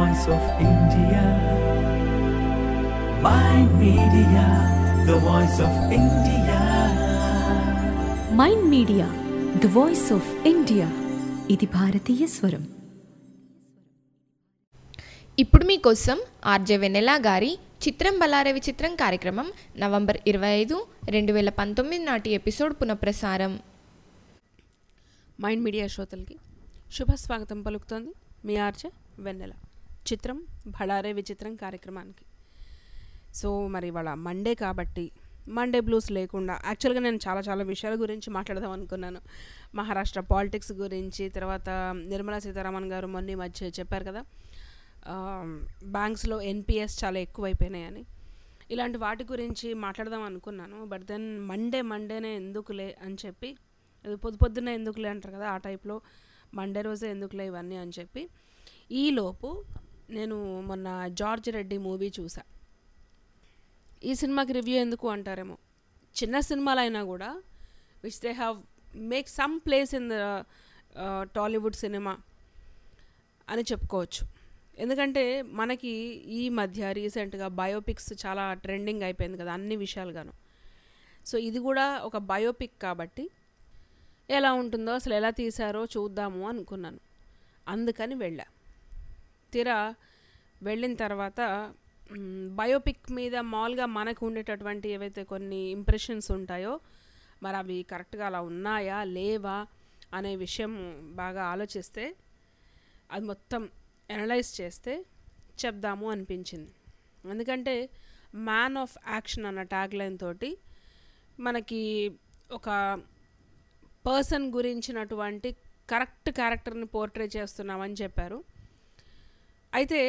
voice of India. Mind Media, the voice of India. Mind media the voice of India ఇది భారతీయ స్వరం ఇప్పుడు మీకోసం ఆర్జే వెన్నెలా గారి చిత్రం బలారే విచిత్రం కార్యక్రమం నవంబర్ ఇరవై ఐదు రెండు వేల పంతొమ్మిది నాటి ఎపిసోడ్ పునఃప్రసారం మైండ్ మీడియా శ్రోతలకి శుభ స్వాగతం పలుకుతోంది మీ ఆర్జ వెన్నెల చిత్రం భళారే విచిత్రం కార్యక్రమానికి సో మరి ఇవాళ మండే కాబట్టి మండే బ్లూస్ లేకుండా యాక్చువల్గా నేను చాలా చాలా విషయాల గురించి మాట్లాడదాం అనుకున్నాను మహారాష్ట్ర పాలిటిక్స్ గురించి తర్వాత నిర్మలా సీతారామన్ గారు మొన్న ఈ మధ్య చెప్పారు కదా బ్యాంక్స్లో ఎన్పిఎస్ చాలా ఎక్కువైపోయినాయని ఇలాంటి వాటి గురించి మాట్లాడదాం అనుకున్నాను బట్ దెన్ మండే మండేనే ఎందుకులే అని చెప్పి అది పొద్దు పొద్దున్నే ఎందుకులే అంటారు కదా ఆ టైప్లో మండే రోజే ఎందుకులే ఇవన్నీ అని చెప్పి ఈలోపు నేను మొన్న జార్జ్ రెడ్డి మూవీ చూసా ఈ సినిమాకి రివ్యూ ఎందుకు అంటారేమో చిన్న సినిమాలు అయినా కూడా which they have make some place in the Tollywood cinema అని చెప్పుకోవచ్చు ఎందుకంటే మనకి ఈ మధ్య రీసెంట్గా బయోపిక్స్ చాలా ట్రెండింగ్ అయిపోయింది కదా అన్ని విషయాలుగాను సో ఇది కూడా ఒక బయోపిక్ కాబట్టి ఎలా ఉంటుందో అసలు ఎలా తీశారో చూద్దాము అనుకున్నాను అందుకని వెళ్ళా తీరా వెళ్ళిన తర్వాత మ్, బయోపిక్ మీద మామూలుగా మనకు ఉండేటటువంటి ఏవైతే కొన్ని ఇంప్రెషన్స్ ఉంటాయో మరి అవి కరెక్ట్గా అలా ఉన్నాయా లేవా అనే విషయం బాగా ఆలోచిస్తే అది మొత్తం అనలైజ్ చేస్తే చెప్దాము అనిపించింది ఎందుకంటే మ్యాన్ ఆఫ్ యాక్షన్ అన్న ట్యాగ్ లైన్ తోటి మనకి ఒక పర్సన్ గురించినటువంటి కరెక్ట్ క్యారెక్టర్ని పోర్ట్రే చేస్తున్నామని చెప్పారు అయితే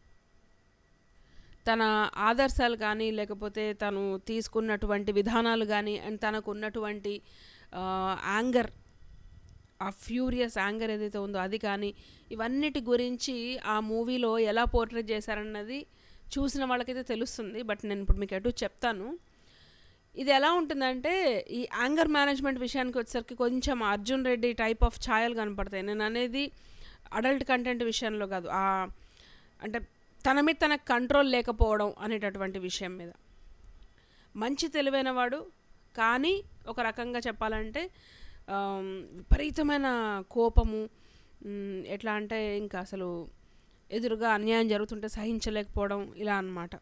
తన ఆదర్శాలు కానీ లేకపోతే తను తీసుకున్నటువంటి విధానాలు కానీ అండ్ తనకు ఉన్నటువంటి యాంగర్ ఆ ఫ్యూరియస్ యాంగర్ ఏదైతే ఉందో అది కానీ ఇవన్నిటి గురించి ఆ మూవీలో ఎలా పోర్ట్రేట్ చేశారన్నది చూసిన వాళ్ళకైతే తెలుస్తుంది బట్ నేను ఇప్పుడు మీకు ఎటు చెప్తాను ఇది ఎలా ఉంటుందంటే ఈ యాంగర్ మేనేజ్మెంట్ విషయానికి వచ్చేసరికి కొంచెం అర్జున్ రెడ్డి టైప్ ఆఫ్ ఛాయలు కనపడతాయి నేను అనేది అడల్ట్ కంటెంట్ విషయంలో కాదు ఆ అంటే తన మీద తనకు కంట్రోల్ లేకపోవడం అనేటటువంటి విషయం మీద మంచి తెలివైన వాడు కానీ ఒక రకంగా చెప్పాలంటే ఆమ్, విపరీతమైన కోపము మ్, ఎట్లా అంటే ఇంకా అసలు ఎదురుగా అన్యాయం జరుగుతుంటే సహించలేకపోవడం ఇలా అన్నమాట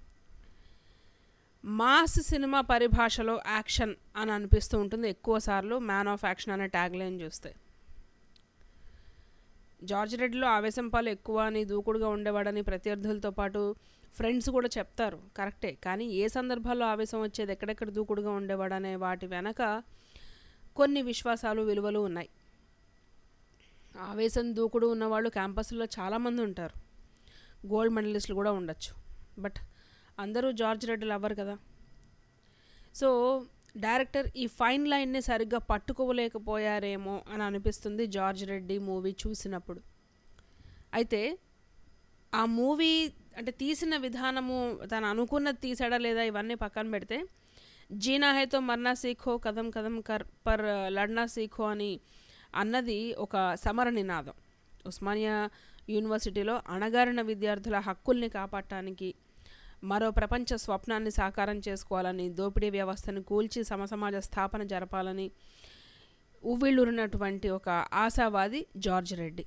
మాస్ సినిమా పరిభాషలో యాక్షన్ అని అనిపిస్తూ ఉంటుంది ఎక్కువ సార్లు మ్యాన్ ఆఫ్ యాక్షన్ అనే ట్యాగ్ లైన్ చూస్తే జార్జ్ రెడ్డిలో ఆవేశం పాలు ఎక్కువ అని దూకుడుగా ఉండేవాడని ప్రత్యర్థులతో పాటు ఫ్రెండ్స్ కూడా చెప్తారు కరెక్టే కానీ ఏ సందర్భాల్లో ఆవేశం వచ్చేది ఎక్కడెక్కడ దూకుడుగా ఉండేవాడనే వాటి వెనక కొన్ని విశ్వాసాలు విలువలు ఉన్నాయి ఆవేశం దూకుడు ఉన్నవాళ్ళు క్యాంపస్లో చాలామంది ఉంటారు గోల్డ్ మెడలిస్టులు కూడా ఉండొచ్చు బట్ అందరూ జార్జ్ రెడ్డిలు అవ్వరు కదా సో డైరెక్టర్ ఈ ఫైన్ లైన్ని సరిగ్గా పట్టుకోలేకపోయారేమో అని అనిపిస్తుంది జార్జ్ రెడ్డి మూవీ చూసినప్పుడు అయితే ఆ మూవీ అంటే తీసిన విధానము తను అనుకున్నది తీసాడా లేదా ఇవన్నీ పక్కన పెడితే జీనా హైతో మర్నా సీఖో కదం కదం కర్ పర్ లడ్నా సీఖో అని అన్నది ఒక సమర నినాదం ఉస్మానియా యూనివర్సిటీలో అణగారిన విద్యార్థుల హక్కుల్ని కాపాడటానికి మరో ప్రపంచ స్వప్నాన్ని సాకారం చేసుకోవాలని దోపిడీ వ్యవస్థను కూల్చి సమసమాజ స్థాపన జరపాలని ఉవ్విళ్ళూరినటువంటి ఒక ఆశావాది జార్జ్ రెడ్డి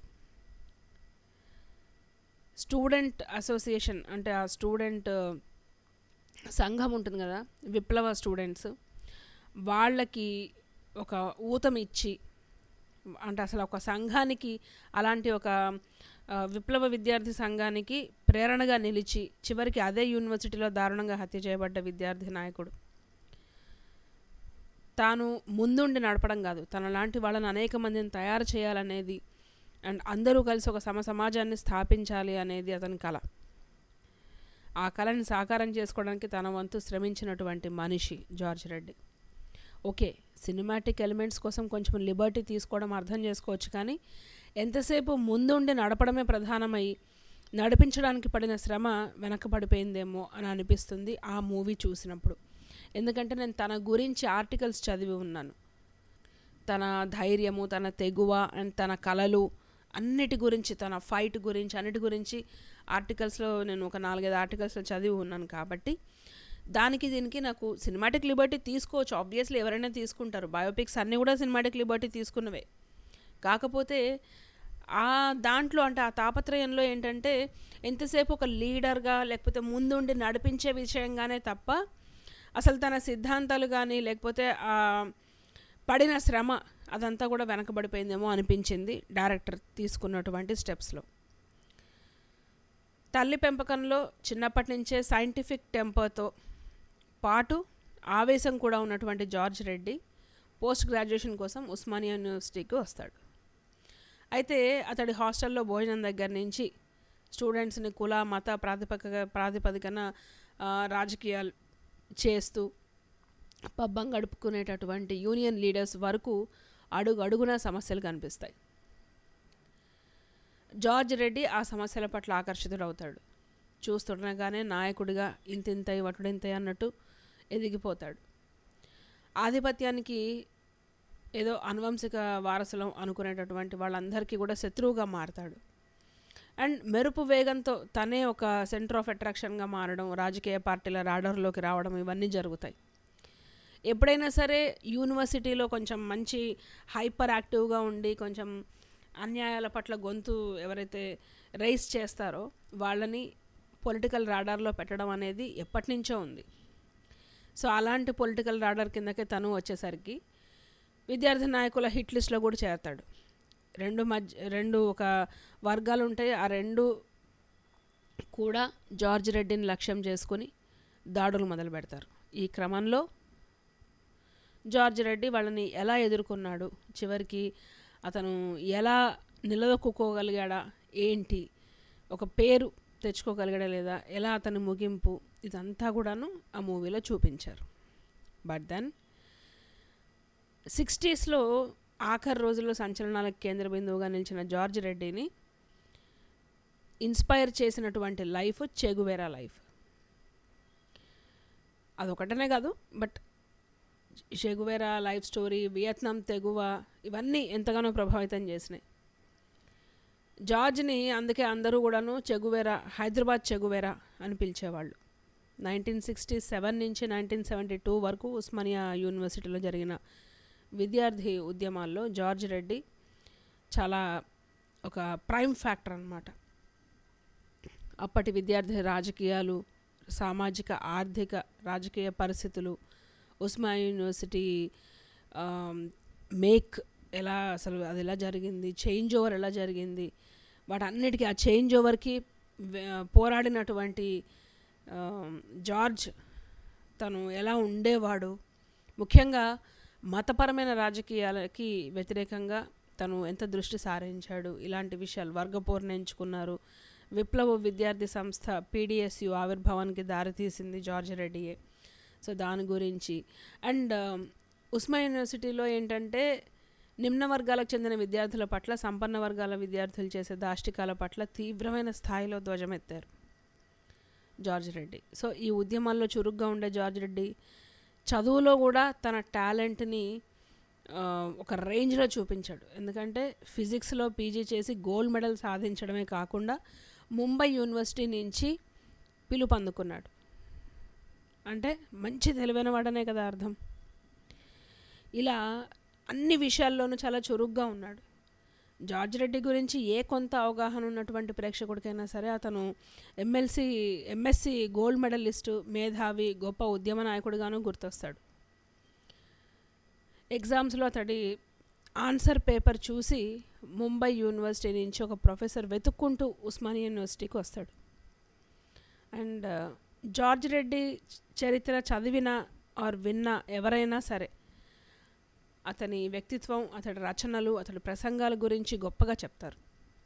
స్టూడెంట్ అసోసియేషన్ అంటే ఆ స్టూడెంట్ సంఘం ఉంటుంది కదా విప్లవ స్టూడెంట్స్ వాళ్ళకి ఒక ఊతం ఇచ్చి అంటే అసలు ఒక సంఘానికి అలాంటి ఒక ఆ, విప్లవ విద్యార్థి సంఘానికి ప్రేరణగా నిలిచి చివరికి అదే యూనివర్సిటీలో దారుణంగా హత్య చేయబడ్డ విద్యార్థి నాయకుడు తాను ముందుండి నడపడం కాదు తన లాంటి వాళ్ళని అనేక మందిని తయారు చేయాలనేది అండ్ అందరూ కలిసి ఒక సమ సమాజాన్ని స్థాపించాలి అనేది అతని కళ ఆ కళని సాకారం చేసుకోవడానికి తన వంతు శ్రమించినటువంటి మనిషి George Reddy okay cinematic elements కోసం కొంచెం లిబర్టీ తీసుకోవడం అర్థం చేసుకోవచ్చు కానీ ఎంతసేపు ముందుండి నడపడమే ప్రధానమై నడిపించడానికి పడిన శ్రమ వెనకబడిపోయిందేమో అని అనిపిస్తుంది ఆ మూవీ చూసినప్పుడు ఎందుకంటే నేను తన గురించి ఆర్టికల్స్ చదివి ఉన్నాను తన ధైర్యము తన తెగువ అండ్ తన కళలు అన్నిటి గురించి తన ఫైట్ గురించి అన్నిటి గురించి ఆర్టికల్స్లో నేను ఒక నాలుగైదు ఆర్టికల్స్లో చదివి ఉన్నాను కాబట్టి దానికి దీనికి నాకు సినిమాటిక్ లిబర్టీ తీసుకోవచ్చు ఆబ్వియస్లీ ఎవరైనా తీసుకుంటారు బయోపిక్స్ అన్నీ కూడా సినిమాటిక్ లిబర్టీ తీసుకున్నవే కాకపోతే ఆ దాంట్లో అంటే ఆ తాపత్రయంలో ఏంటంటే ఎంతసేపు ఒక లీడర్గా లేకపోతే ముందుండి నడిపించే విషయంగానే తప్ప అసలు తన సిద్ధాంతాలు కానీ లేకపోతే ఆ పడిన శ్రమ అదంతా కూడా వెనకబడిపోయిందేమో అనిపించింది డైరెక్టర్ తీసుకున్నటువంటి స్టెప్స్లో తల్లి పెంపకంలో చిన్నప్పటి నుంచే సైంటిఫిక్ టెంపర్తో పాటు ఆవేశం కూడా ఉన్నటువంటి జార్జ్ రెడ్డి పోస్ట్ గ్రాడ్యుయేషన్ కోసం ఉస్మానియా యూనివర్సిటీకి వస్తాడు అయితే అతడి హాస్టల్లో భోజనం దగ్గర నుంచి స్టూడెంట్స్ని కుల మత ప్రాతిపదిక ప్రాతిపదికన ఆ, రాజకీయాలు చేస్తూ పబ్బం గడుపుకునేటటువంటి యూనియన్ లీడర్స్ వరకు అడుగు అడుగున సమస్యలు కనిపిస్తాయి జార్జ్ రెడ్డి ఆ సమస్యల పట్ల ఆకర్షితుడవుతాడు చూస్తుండగానే నాయకుడిగా ఇంతింతై వటుడింతై అన్నట్టు ఎదిగిపోతాడు ఆధిపత్యానికి ఏదో అనువంశిక వారసులం అనుకునేటటువంటి వాళ్ళందరికీ కూడా శత్రువుగా మారతాడు అండ్ మెరుపు వేగంతో తనే ఒక సెంటర్ ఆఫ్ అట్రాక్షన్గా మారడం రాజకీయ పార్టీల రాడర్లోకి రావడం ఇవన్నీ జరుగుతాయి ఎప్పుడైనా సరే యూనివర్సిటీలో కొంచెం మంచి హైపర్ యాక్టివ్గా ఉండి కొంచెం అన్యాయాల పట్ల గొంతు ఎవరైతే రైస్ చేస్తారో వాళ్ళని పొలిటికల్ రాడార్లో పెట్టడం అనేది ఎప్పటి నుంచో ఉంది సో అలాంటి పొలిటికల్ రాడార్ కిందకే తను వచ్చేసరికి విద్యార్థి నాయకుల హిట్ లిస్ట్లో కూడా చేరతాడు రెండు మధ్య రెండు ఒక వర్గాలు ఉంటాయి ఆ రెండు కూడా జార్జ్ రెడ్డిని లక్ష్యం చేసుకుని దాడులు మొదలు పెడతారు ఈ క్రమంలో జార్జ్ రెడ్డి వాళ్ళని ఎలా ఎదుర్కొన్నాడు చివరికి అతను ఎలా నిలదొక్కుకోగలిగాడా ఏంటి ఒక పేరు తెచ్చుకోగలిగాడా లేదా ఎలా అతని ముగింపు ఇదంతా కూడాను ఆ మూవీలో చూపించారు బట్ దెన్ సిక్స్టీస్లో ఆఖరి రోజుల్లో సంచలనాలకు కేంద్ర బిందువుగా నిలిచిన జార్జ్ రెడ్డిని ఇన్స్పైర్ చేసినటువంటి లైఫ్ చెగువేరా లైఫ్ అదొకటనే కాదు but Che Guevara life story Vietnam తెగువ ఇవన్నీ ఎంతగానో ప్రభావితం చేసినాయి జార్జ్ని అందుకే అందరూ కూడాను చెగువేరా హైదరాబాద్ చెగువేరా అని పిలిచేవాళ్ళు నైన్టీన్ సిక్స్టీ సెవెన్ నుంచి నైన్టీన్ సెవెంటీ టూ వరకు ఉస్మానియా యూనివర్సిటీలో జరిగిన విద్యార్థి ఉద్యమాల్లో జార్జ్ రెడ్డి చాలా ఒక ప్రైమ్ ఫ్యాక్టర్ అన్నమాట అప్పటి విద్యార్థి రాజకీయాలు సామాజిక ఆర్థిక రాజకీయ పరిస్థితులు ఉస్మానియా యూనివర్సిటీ మేక్ ఎలా అసలు అది ఎలా జరిగింది చేంజ్ ఓవర్ ఎలా జరిగింది వాటన్నిటికీ ఆ చేంజ్ ఓవర్కి పోరాడినటువంటి ఆ, జార్జ్ తను ఎలా ఉండేవాడు ముఖ్యంగా మతపరమైన రాజకీయాలకి వ్యతిరేకంగా తను ఎంత దృష్టి సారించాడు ఇలాంటి విషయాలు వర్గపోరుని ఎంచుకున్నారు విప్లవ విద్యార్థి సంస్థ పీడిఎస్యు ఆవిర్భావానికి దారితీసింది జార్జ్ రెడ్డియే సో దాని గురించి అండ్ ఉస్మా యూనివర్సిటీలో ఏంటంటే నిమ్న వర్గాలకు చెందిన విద్యార్థుల పట్ల సంపన్న వర్గాల విద్యార్థులు చేసే దాష్టికాల పట్ల తీవ్రమైన స్థాయిలో ధ్వజమెత్తారు జార్జ్ రెడ్డి సో ఈ ఉద్యమాల్లో చురుగ్గా ఉండే జార్జ్ రెడ్డి చదువులో కూడా తన టాలెంట్ని ఆ, ఒక రేంజ్లో చూపించాడు ఎందుకంటే ఫిజిక్స్లో పీజీ చేసి గోల్డ్ మెడల్ సాధించడమే కాకుండా ముంబై యూనివర్సిటీ నుంచి పిలుపు అందుకున్నాడు అంటే మంచి తెలివైన వాడనే కదా అర్థం ఇలా అన్ని విషయాల్లోనూ చాలా చురుగ్గా ఉన్నాడు జార్జ్ రెడ్డి గురించి ఏ కొంత అవగాహన ఉన్నటువంటి ప్రేక్షకుడికైనా సరే అతను ఎమ్మెల్సీ ఎంఎస్సి గోల్డ్ మెడలిస్టు మేధావి గొప్ప ఉద్యమ నాయకుడిగాను గుర్తొస్తాడు ఎగ్జామ్స్లో అతడి ఆన్సర్ పేపర్ చూసి ముంబై యూనివర్సిటీ నుంచి ఒక ప్రొఫెసర్ వెతుక్కుంటూ ఉస్మానియా యూనివర్సిటీకి వస్తాడు అండ్ జార్జ్ రెడ్డి చరిత్ర చదివిన ఆర్ విన్న ఎవరైనా సరే అతని వ్యక్తిత్వం అతడి రచనలు అతడి ప్రసంగాల గురించి గొప్పగా చెప్తారు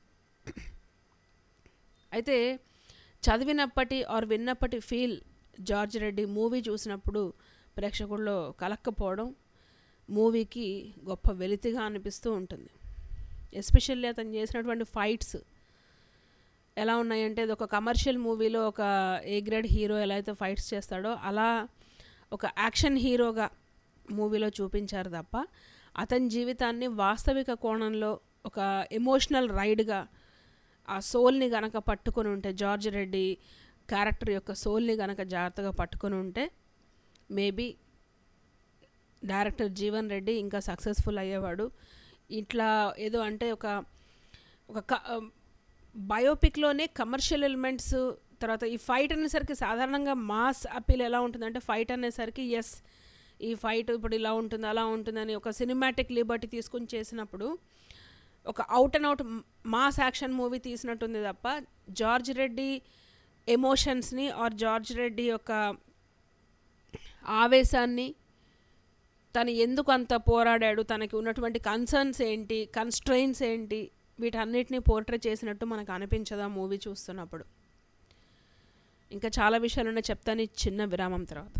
అయితే చదివినప్పటి ఆర్ విన్నప్పటి ఫీల్ జార్జ్ రెడ్డి మూవీ చూసినప్పుడు ప్రేక్షకుల్లో కలక్కపోవడం మూవీకి గొప్ప వెలితిగా అనిపిస్తూ ఉంటుంది ఎస్పెషల్లీ అతను చేసినటువంటి ఫైట్స్ ఎలా ఉన్నాయంటే ఇది ఒక కమర్షియల్ మూవీలో ఒక ఏ గ్రేడ్ హీరో ఎలా అయితే ఫైట్స్ చేస్తాడో అలా ఒక యాక్షన్ హీరోగా మూవీలో చూపించారు తప్ప అతని జీవితాన్ని వాస్తవిక కోణంలో ఒక ఎమోషనల్ రైడ్గా ఆ సోల్ని గనక పట్టుకొని ఉంటే జార్జ్ రెడ్డి క్యారెక్టర్ యొక్క సోల్ని గనక జాగ్రత్తగా పట్టుకొని ఉంటే మేబీ డైరెక్టర్ జీవన్ రెడ్డి ఇంకా సక్సెస్ఫుల్ అయ్యేవాడు ఇట్లా ఏదో అంటే ఒక ఒక క బయోపిక్లోనే కమర్షియల్ ఎలిమెంట్స్ తర్వాత ఈ ఫైట్ అనేసరికి సాధారణంగా మాస్ అప్పీల్ ఎలా ఉంటుందంటే ఫైట్ అనేసరికి ఎస్ ఈ ఫైట్ ఇప్పుడు ఇలా ఉంటుంది అలా ఉంటుందని ఒక సినిమాటిక్ లిబర్టీ తీసుకుని చేసినప్పుడు ఒక out and out mass action movie తీసినట్టుంది తప్ప జార్జ్ రెడ్డి ఎమోషన్స్ని ఆర్ జార్జ్ రెడ్డి యొక్క ఆవేశాన్ని తను ఎందుకు అంత పోరాడాడు తనకి ఉన్నటువంటి కన్సర్న్స్ ఏంటి కన్స్ట్రెయిన్స్ ఏంటి వీటన్నిటిని పోర్ట్రే చేసినట్టు మనకు అనిపించదు ఆ మూవీ చూస్తున్నప్పుడు ఇంకా చాలా విషయాలు ఉన్నాయి చెప్తాను ఈ చిన్న విరామం తర్వాత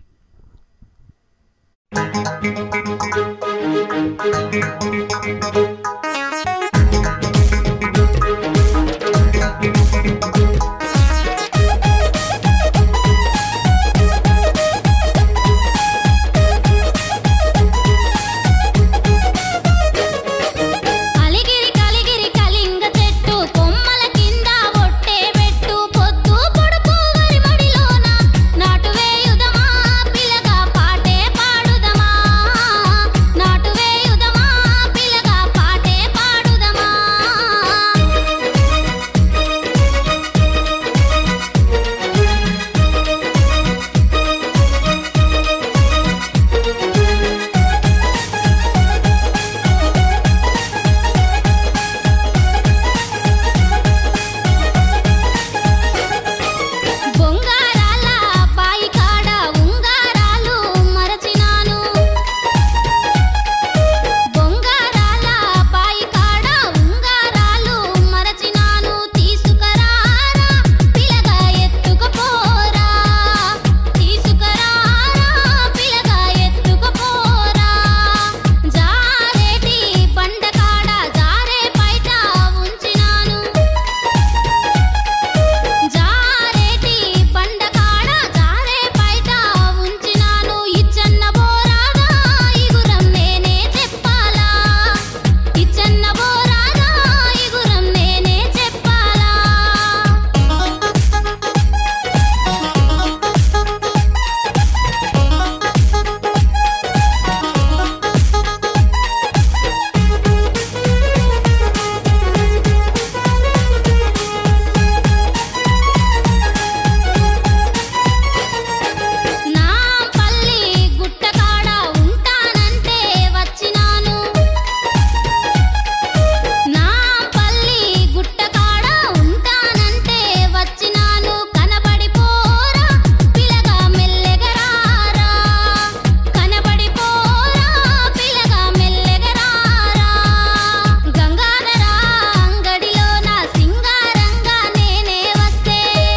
అలిగిరి కలిగిరి కలింగ చెట్టు కొమ్మల కింద ఒట్టే పెట్టు పొద్దు పొడుపు వరిమడిలోన నాటు వేయుదమా పిల్లగా పాటే పాడుదమా నాటు వేయుదమా పిల్లగా పాటే పాడుదమా బొంగారాల బాయి కాడ ఉంగారాలు మరచినాను బొంగారాల బాయి కాడ ఉంగారాలు మరచినాను తీసుకురారా పిలగా ఎత్తుకుపోరా తీసుకురారా పిలగా ఎత్తుకుపోరా జారేటి బండ కాడ జారే బయట ఉంచినాను జారేటి బండ కాడ జారే బయట ఉంచినాను ఇచ్చన్న బోరాగా ఇగురం నేనే చెప్పాలా ఇచ్చన్న బోరాగా ఇగురం నేనే చెప్పాలా నా పల్లి గుట్టకాడ ఉంటానంటే వచ్చినాను నా పల్లి గుట్టకాడ ఉంటానంటే వచ్చినాను కనబడిపోరా పిలగా మెల్లెగరారా కనబడిపోరా పిలగా మెల్లెగరారా గంగాధర అంగడిలోన సింగారంగా నేనే వస్తే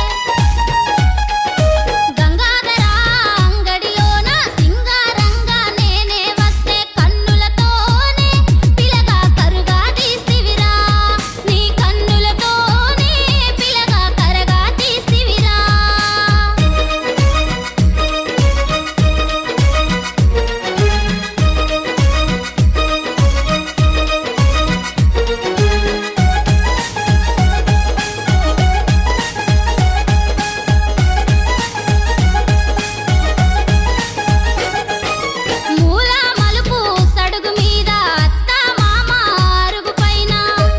గంగాధర అంగడిలోన సింగారంగా నేనే వస్తే కన్నులతోనే పిలగా కరుగా తీస్తివిరా నీ కన్నులతోనే పిలగా కరగా తీస్తివిరా మూల మలుపు సడుగు మీద అత్త మామ అరుగు పైన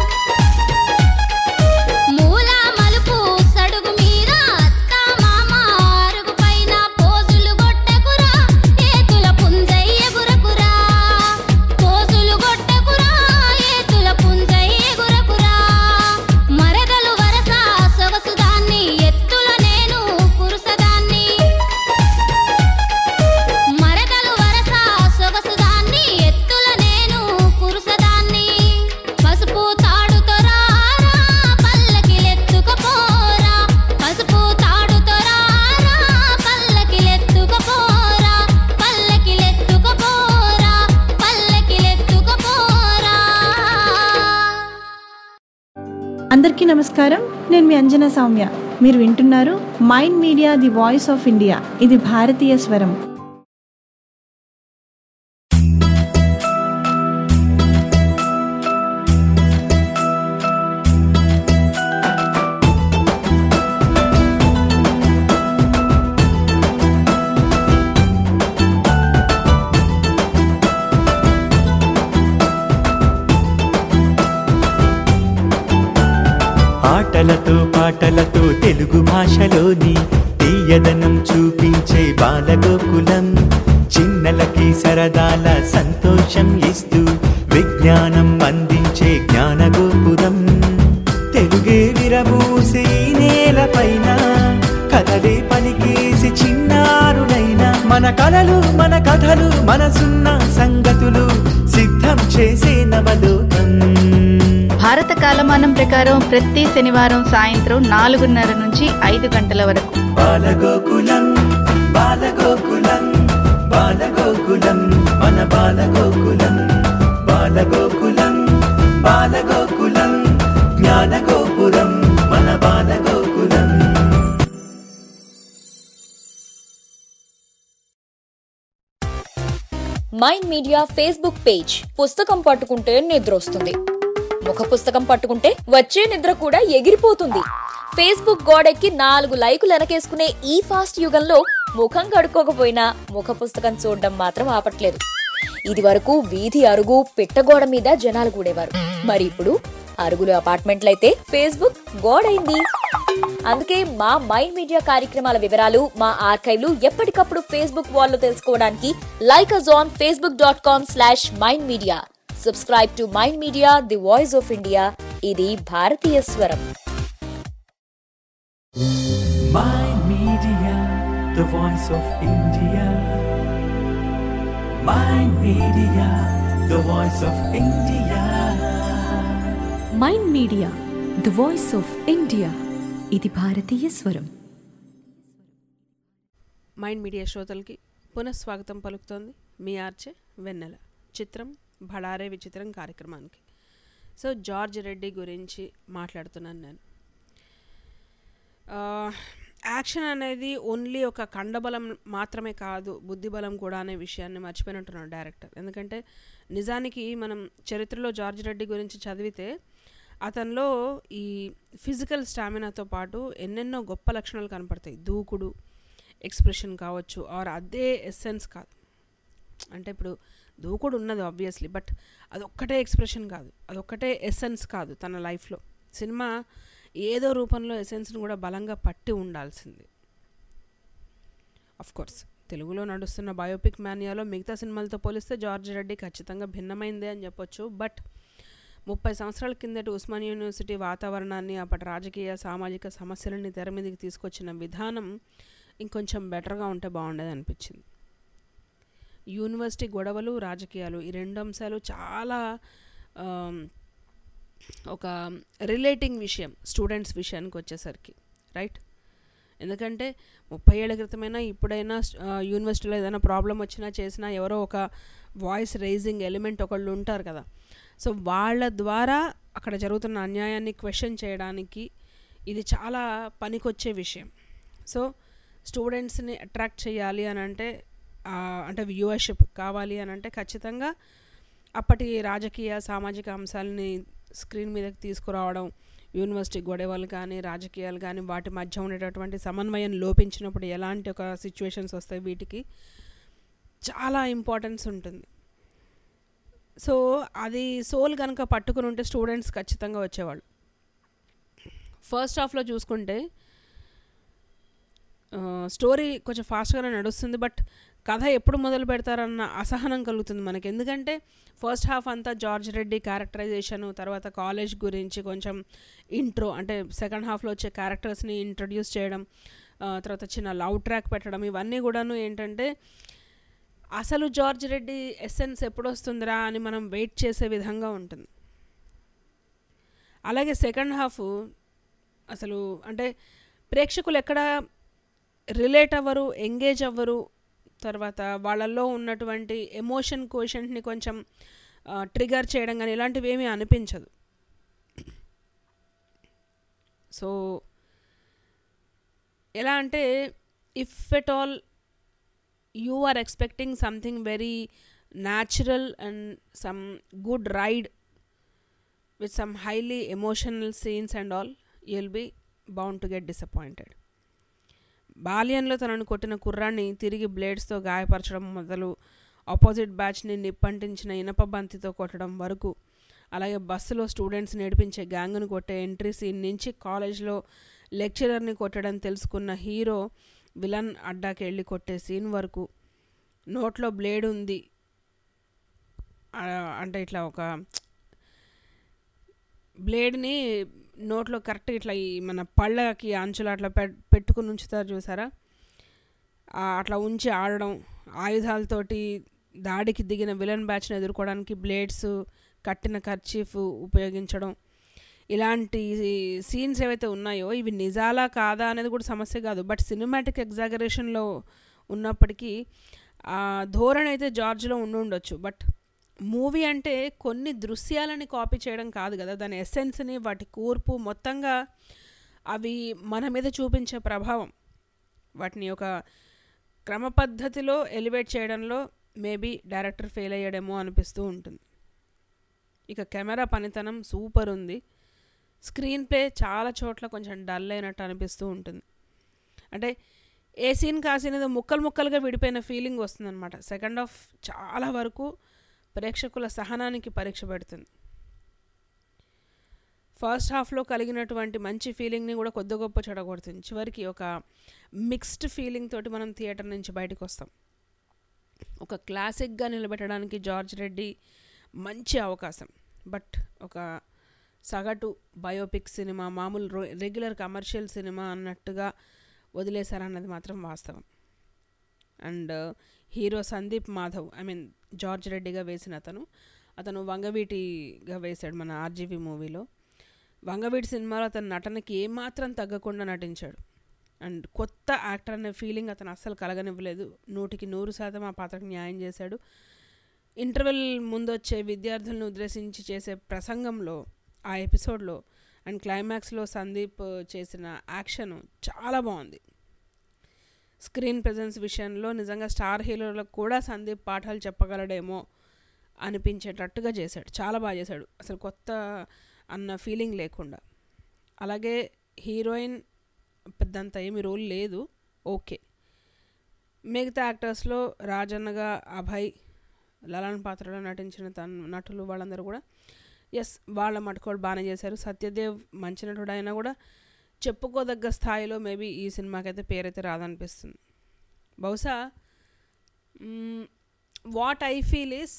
మూల మలుపు సడుగు మీద అత్త మామ అరుగు పైన పోజులు గొట్టకురా ఏతుల పుంజయ్య గురకురా పోజులు గొట్టకురా ఏతుల పుంజయ్య గురకురా మరదలు వరస సొగసుదాన్ని ఎత్తుల నేను పురుషదాన్ని మరదలు వరస సొగసుదాన్ని ఎత్తుల నేను పురుషదాన్ని పసుపు తాడుతో రారా పల్లకిలెత్తుకుపోరా పసుపు తాడుతో రారా పల్లకిలెత్తుకుపోరా పల్లకిలెత్తుకుపోరా పల్లకిలెత్తుకుపోరా అందరికీ నమస్కారం నేను మీ అంజనా సౌమ్య మీరు వింటున్నారు Mind Media the voice of India ఇది భారతీయ స్వరం భాషలోని తీయదనం చూపించే బాలగోకులం చిన్నలకి సరదాల సంతోషం ఇస్తూ విజ్ఞానం అందించే జ్ఞానగోపురం తెలుగే విరబూసే ఈ నేలపైన కథలే పలికేసి చిన్నారులైన మన కలలు మన కథలు మనసున్న సంగతులు సిద్ధం చేసే నవలోకం భారత కాలమానం ప్రకారం ప్రతి శనివారం సాయంత్రం నాలుగున్నర నుంచి ఐదు గంటల వరకు బాలగోకులం బాలగోకులం బాలగోకులం మన బాలగోకులం బాలగోకులం బాలగోకులం జ్ఞానగోపురం మన Balagokulam Mind Media Facebook page పుస్తకం పట్టుకుంటే నిద్ర వస్తుంది ముఖ పుస్తకం పట్టుకుంటే వచ్చే నిద్ర కూడా ఎగిరిపోతుంది ఫేస్బుక్ గోడెక్కి నాలుగు లైకులు వెనకేసుకునే ఈ ఫాస్ట్ యుగంలో ముఖం కడుక్కోకపోయినా ముఖ పుస్తకం చూడడం మాత్రం ఆపట్లేదు ఇది వరకు వీధి అరుగు పిట్టగోడ మీద జనాలు కూడేవారు మరి ఇప్పుడు అరుగులు అపార్ట్మెంట్లయితే ఫేస్బుక్ గోడైంది అందుకే మా మైండ్ మీడియా కార్యక్రమాల వివరాలు మా ఆర్కైవ్లు ఎప్పటికప్పుడు ఫేస్బుక్ వాల్లో తెలుసుకోవడానికి like us on Facebook dot com slash Mind Media subscribe to Mind Media the voice of India ఇది భారతీయ స్వరం Mind Media, the voice of India. Mind Media, the voice of India. Mind media the voice of India ఇది భారతీయ స్వరం mind media శ్రోతలకి పునఃస్వాగతం పలుకుతోంది మీ ఆర్చే వెన్నెల చిత్రం భడారే విచిత్రం కార్యక్రమానికి సో జార్జ్ రెడ్డి గురించి మాట్లాడుతున్నాను నేను ఆ, యాక్షన్ అనేది ఓన్లీ ఒక కండబలం మాత్రమే కాదు బుద్ధిబలం కూడా అనే విషయాన్ని మర్చిపోయినట్టున్నాడు డైరెక్టర్ ఎందుకంటే నిజానికి మనం చరిత్రలో జార్జ్ రెడ్డి గురించి చదివితే అతనిలో ఈ ఫిజికల్ స్టామినాతో పాటు ఎన్నెన్నో గొప్ప లక్షణాలు కనపడతాయి దూకుడు ఎక్స్ప్రెషన్ కావచ్చు ఆర్ అదే ఎస్సెన్స్ కాదు అంటే ఇప్పుడు దూకుడు ఉన్నది ఆబ్వియస్లీ బట్ అదొక్కటే ఎక్స్ప్రెషన్ కాదు అదొక్కటే ఎసెన్స్ కాదు తన లైఫ్లో సినిమా ఏదో రూపంలో ఎసెన్స్ని కూడా బలంగా పట్టి ఉండాల్సింది కోర్స్ తెలుగులో నడుస్తున్న బయోపిక్ మానియాలో మిగతా సినిమాలతో పోలిస్తే జార్జ్ రెడ్డి ఖచ్చితంగా భిన్నమైందే అని చెప్పొచ్చు బట్ ముప్పై సంవత్సరాల కిందటి ఉస్మాన్ యూనివర్సిటీ వాతావరణాన్ని అప్పటి రాజకీయ సామాజిక సమస్యలని తెర మీదకి తీసుకొచ్చిన విధానం ఇంకొంచెం బెటర్గా ఉంటే బాగుండేది అనిపించింది యూనివర్సిటీ గొడవలు రాజకీయాలు ఈ రెండు అంశాలు చాలా ఆమ్, ఒక రిలేటింగ్ విషయం స్టూడెంట్స్ విషయానికి వచ్చేసరికి రైట్ ఎందుకంటే ముప్పై ఏళ్ళ క్రితమైనా ఇప్పుడైనా ఆ, యూనివర్సిటీలో ఏదైనా ప్రాబ్లం వచ్చినా చేసినా ఎవరో ఒక వాయిస్ రైజింగ్ ఎలిమెంట్ ఒకళ్ళు ఉంటారు కదా సో వాళ్ళ ద్వారా అక్కడ జరుగుతున్న అన్యాయాన్ని క్వశ్చన్ చేయడానికి ఇది చాలా పనికొచ్చే విషయం సో స్టూడెంట్స్ని అట్రాక్ట్ చేయాలి అని అంటే ఆ, అంటే వ్యూవర్షిప్ కావాలి అని అంటే ఖచ్చితంగా అప్పటి రాజకీయ సామాజిక అంశాలని స్క్రీన్ మీదకి తీసుకురావడం యూనివర్సిటీ గొడవలు కానీ రాజకీయాలు కానీ వాటి మధ్య ఉండేటటువంటి సమన్వయం లోపించినప్పుడు ఎలాంటి ఒక సిచ్యువేషన్స్ వస్తాయి వీటికి చాలా ఇంపార్టెన్స్ ఉంటుంది సో అది సోల్ కనుక పట్టుకుని ఉంటే స్టూడెంట్స్ ఖచ్చితంగా వచ్చేవాళ్ళు ఫస్ట్ హాఫ్లో చూసుకుంటే స్టోరీ కొంచెం ఫాస్ట్గానే నడుస్తుంది బట్ కథ ఎప్పుడు మొదలు పెడతారన్న అసహనం కలుగుతుంది మనకి ఎందుకంటే ఫస్ట్ హాఫ్ అంతా జార్జ్ రెడ్డి క్యారెక్టరైజేషన్ తర్వాత కాలేజ్ గురించి కొంచెం ఇంట్రో అంటే సెకండ్ హాఫ్లో వచ్చే క్యారెక్టర్స్ని ఇంట్రడ్యూస్ చేయడం ఆ, తర్వాత చిన్న లవ్ ట్రాక్ పెట్టడం ఇవన్నీ కూడాను ఏంటంటే అసలు జార్జ్ రెడ్డి ఎస్సెన్స్ ఎప్పుడు వస్తుందిరా అని మనం వెయిట్ చేసే విధంగా ఉంటుంది అలాగే సెకండ్ హాఫ్ అసలు అంటే ప్రేక్షకులు ఎక్కడ రిలేట్ అవ్వరు ఎంగేజ్ అవ్వరు తర్వాత వాళ్ళల్లో ఉన్నటువంటి ఎమోషన్ కోషంట్ని కొంచెం ట్రిగర్ చేయడం కానీ ఇలాంటివి ఏమీ అనిపించదు సో ఎలా అంటే if at all you are expecting something very natural and some good ride with some highly emotional scenes and all you'll be bound to get disappointed బాల్యంలో తనను కొట్టిన కుర్రాన్ని తిరిగి బ్లేడ్స్తో గాయపరచడం మొదలు ఆపోజిట్ బ్యాచ్ని నిప్పంటించిన ఇనప బంతితో కొట్టడం వరకు అలాగే బస్సులో స్టూడెంట్స్ నేర్పించే గ్యాంగ్ను కొట్టే ఎంట్రీ సీన్ నుంచి కాలేజ్లో లెక్చరర్ని కొట్టడం తెలుసుకున్న హీరో విలన్ అడ్డాకి వెళ్ళి కొట్టే సీన్ వరకు నోట్లో బ్లేడ్ ఉంది ఆ, అంటే ఇట్లా ఒక బ్లేడ్ని నోట్లో కరెక్ట్ ఇట్లా ఈ మన పళ్ళకి అంచులు అట్లా పెట్ పెట్టుకుని ఉంచుతారు చూసారా ఆ, అట్లా ఉంచి ఆడడం ఆయుధాలతోటి దాడికి దిగిన విలన్ బ్యాచ్ని ఎదుర్కోవడానికి బ్లేడ్స్ కట్టిన కర్చీఫ్ ఉపయోగించడం ఇలాంటి సీన్స్ ఏవైతే ఉన్నాయో ఇవి నిజాలా కాదా అనేది కూడా సమస్య కాదు బట్ సినిమాటిక్ ఎగ్జాగరేషన్లో ఉన్నప్పటికీ ఆ ధోరణి అయితే జార్జ్లో ఉండి ఉండొచ్చు బట్ మూవీ అంటే కొన్ని దృశ్యాలని కాపీ చేయడం కాదు కదా దాని ఎసెన్స్ని వాటి కూర్పు మొత్తంగా అవి మన మీద చూపించే ప్రభావం వాటిని ఒక క్రమ పద్ధతిలో ఎలివేట్ చేయడంలో మేబీ డైరెక్టర్ ఫెయిల్ అయ్యాడేమో అనిపిస్తూ ఉంటుంది ఇక కెమెరా పనితనం సూపర్ ఉంది స్క్రీన్ ప్లే చాలా చోట్ల కొంచెం డల్ అయినట్టు అనిపిస్తూ ఉంటుంది అంటే ఏ సీన్ కాసినదో ముక్కలు ముక్కలుగా విడిపోయిన ఫీలింగ్ వస్తుందన్నమాట సెకండ్ హాఫ్ చాలా వరకు ప్రేక్షకుల సహనానికి పరీక్ష పెడుతుంది ఫస్ట్ హాఫ్లో కలిగినటువంటి మంచి ఫీలింగ్ని కూడా కొద్ది గొప్ప చెడగొడుతుంది చివరికి ఒక మిక్స్డ్ ఫీలింగ్ తోటి మనం థియేటర్ నుంచి బయటకు వస్తాం ఒక క్లాసిక్గా నిలబెట్టడానికి జార్జ్ రెడ్డి మంచి అవకాశం బట్ ఒక సగటు బయోపిక్ సినిమా మామూలు రో రెగ్యులర్ కమర్షియల్ సినిమా అన్నట్టుగా వదిలేశారన్నది మాత్రం వాస్తవం and hero Sandeep Madhav I mean George రెడ్డిగా వేసిన అతను అతను వంగవీటిగా వేశాడు మన ఆర్జీవీ మూవీలో వంగవీటి సినిమాలో అతని నటనకి ఏమాత్రం తగ్గకుండా నటించాడు అండ్ కొత్త యాక్టర్ అనే ఫీలింగ్ అతను అస్సలు కలగనివ్వలేదు నూటికి నూరు శాతం ఆ పాత్రకు న్యాయం చేశాడు ఇంటర్వెల్ ముందు వచ్చే విద్యార్థులను ఉద్దేశించి చేసే ప్రసంగంలో ఆ ఎపిసోడ్లో అండ్ క్లైమాక్స్లో సందీప్ చేసిన యాక్షన్ చాలా బాగుంది స్క్రీన్ ప్రజెన్స్ విషయంలో నిజంగా స్టార్ హీరోలకు కూడా సందీప్ పాఠాలు చెప్పగలడేమో అనిపించేటట్టుగా చేశాడు చాలా బాగా చేశాడు అసలు కొత్త అన్న ఫీలింగ్ లేకుండా అలాగే హీరోయిన్ పెద్దంత ఏమి రోల్ లేదు ఓకే మిగతా యాక్టర్స్లో రాజన్నగా అభయ్ లలన్ పాత్రలో నటించిన తన నటులు వాళ్ళందరూ కూడా ఎస్ వాళ్ళ మటుకోడు బాగానే చేశారు సత్యదేవ్ మంచి నటుడు అయినా కూడా చెప్పుకోదగ్గ స్థాయిలో మేబీ ఈ సినిమాకైతే పేరైతే రాదనిపిస్తుంది బహుశా వాట్ ఐ ఫీల్ ఈస్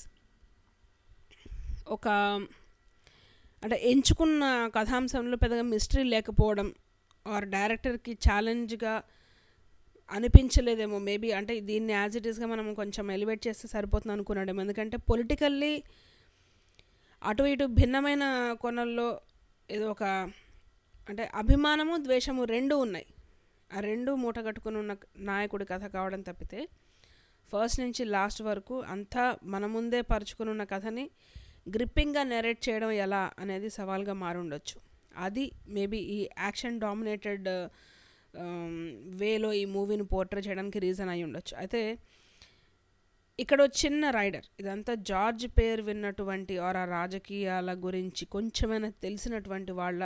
ఒక అంటే ఎంచుకున్న కథాంశంలో పెద్దగా మిస్టరీ లేకపోవడం ఆర్ డైరెక్టర్కి ఛాలెంజ్గా అనిపించలేదేమో మేబీ అంటే దీన్ని యాజ్ ఇట్ ఈస్గా మనం కొంచెం ఎలివేట్ చేస్తే సరిపోతుంది అనుకున్నాడేమో ఎందుకంటే పొలిటికల్లీ అటు ఇటు భిన్నమైన కొనల్లో ఏదో ఒక అంటే అభిమానము ద్వేషము రెండు ఉన్నాయి ఆ రెండు మూట కట్టుకుని ఉన్న నాయకుడి కథ కావడం తప్పితే ఫస్ట్ నుంచి లాస్ట్ వరకు అంతా మన ముందే పరుచుకుని ఉన్న కథని గ్రిప్పింగ్గా నెరేట్ చేయడం ఎలా అనేది సవాల్గా మారుండొచ్చు అది మేబీ ఈ యాక్షన్ డామినేటెడ్ వేలో ఈ మూవీని పోర్ట్రే చేయడానికి రీజన్ అయి ఉండొచ్చు అయితే ఇక్కడ ఓ చిన్న రైడర్ ఇదంతా జార్జ్ పేరు విన్నటువంటి ఆర్ ఆ రాజకీయాల గురించి కొంచెమైనా తెలిసినటువంటి వాళ్ళ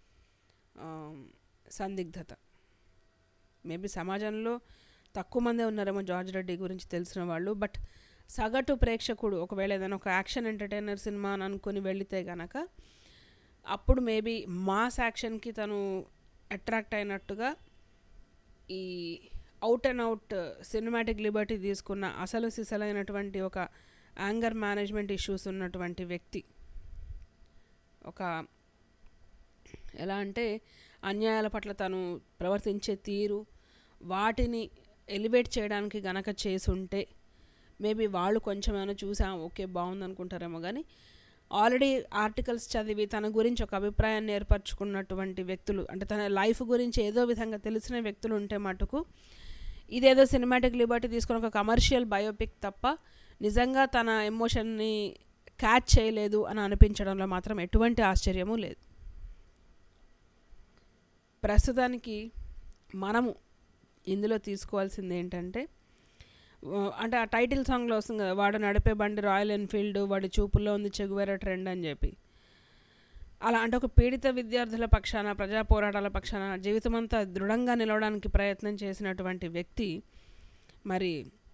సందిగ్ధత మేబీ సమాజంలో తక్కువ మందే ఉన్నారేమో జార్జ్ రెడ్డి గురించి తెలిసిన వాళ్ళు బట్ సగటు ప్రేక్షకుడు ఒకవేళ ఏదైనా ఒక యాక్షన్ ఎంటర్టైనర్ సినిమా అని అనుకుని వెళితే గనక అప్పుడు మేబీ మాస్ యాక్షన్కి తను అట్రాక్ట్ అయినట్టుగా ఈ out and out cinematic liberty తీసుకున్న అసలు సిసలైనటువంటి ఒక యాంగర్ మేనేజ్మెంట్ ఇష్యూస్ ఉన్నటువంటి వ్యక్తి ఒక ఎలా అంటే అన్యాయాల పట్ల తను ప్రవర్తించే తీరు వాటిని ఎలివేట్ చేయడానికి గనక చేసుంటే మేబీ వాళ్ళు కొంచెం ఏమైనా చూసా ఓకే బాగుంది అనుకుంటారేమో కానీ ఆల్రెడీ ఆర్టికల్స్ చదివి తన గురించి ఒక అభిప్రాయాన్ని ఏర్పరచుకున్నటువంటి వ్యక్తులు అంటే తన లైఫ్ గురించి ఏదో విధంగా తెలిసిన వ్యక్తులు ఉంటే మటుకు ఇదేదో సినిమాటిక్ లిబర్టీ తీసుకుని ఒక కమర్షియల్ బయోపిక్ తప్ప నిజంగా తన ఎమోషన్ని క్యాచ్ చేయలేదు అని అనిపించడంలో మాత్రం ఎటువంటి ఆశ్చర్యము లేదు ప్రస్తుతానికి మనము ఇందులో తీసుకోవాల్సింది ఏంటంటే అంటే ఆ టైటిల్ సాంగ్లో వస్తుంది కదా వాడు నడిపే బండి రాయల్ ఎన్ఫీల్డ్ వాడి చూపుల్లో ఉంది చెగువేర ట్రెండ్ అని చెప్పి అలా అంటే ఒక పీడిత విద్యార్థుల పక్షాన ప్రజా పోరాటాల పక్షాన జీవితమంతా దృఢంగా నిలవడానికి ప్రయత్నం చేసినటువంటి వ్యక్తి మరి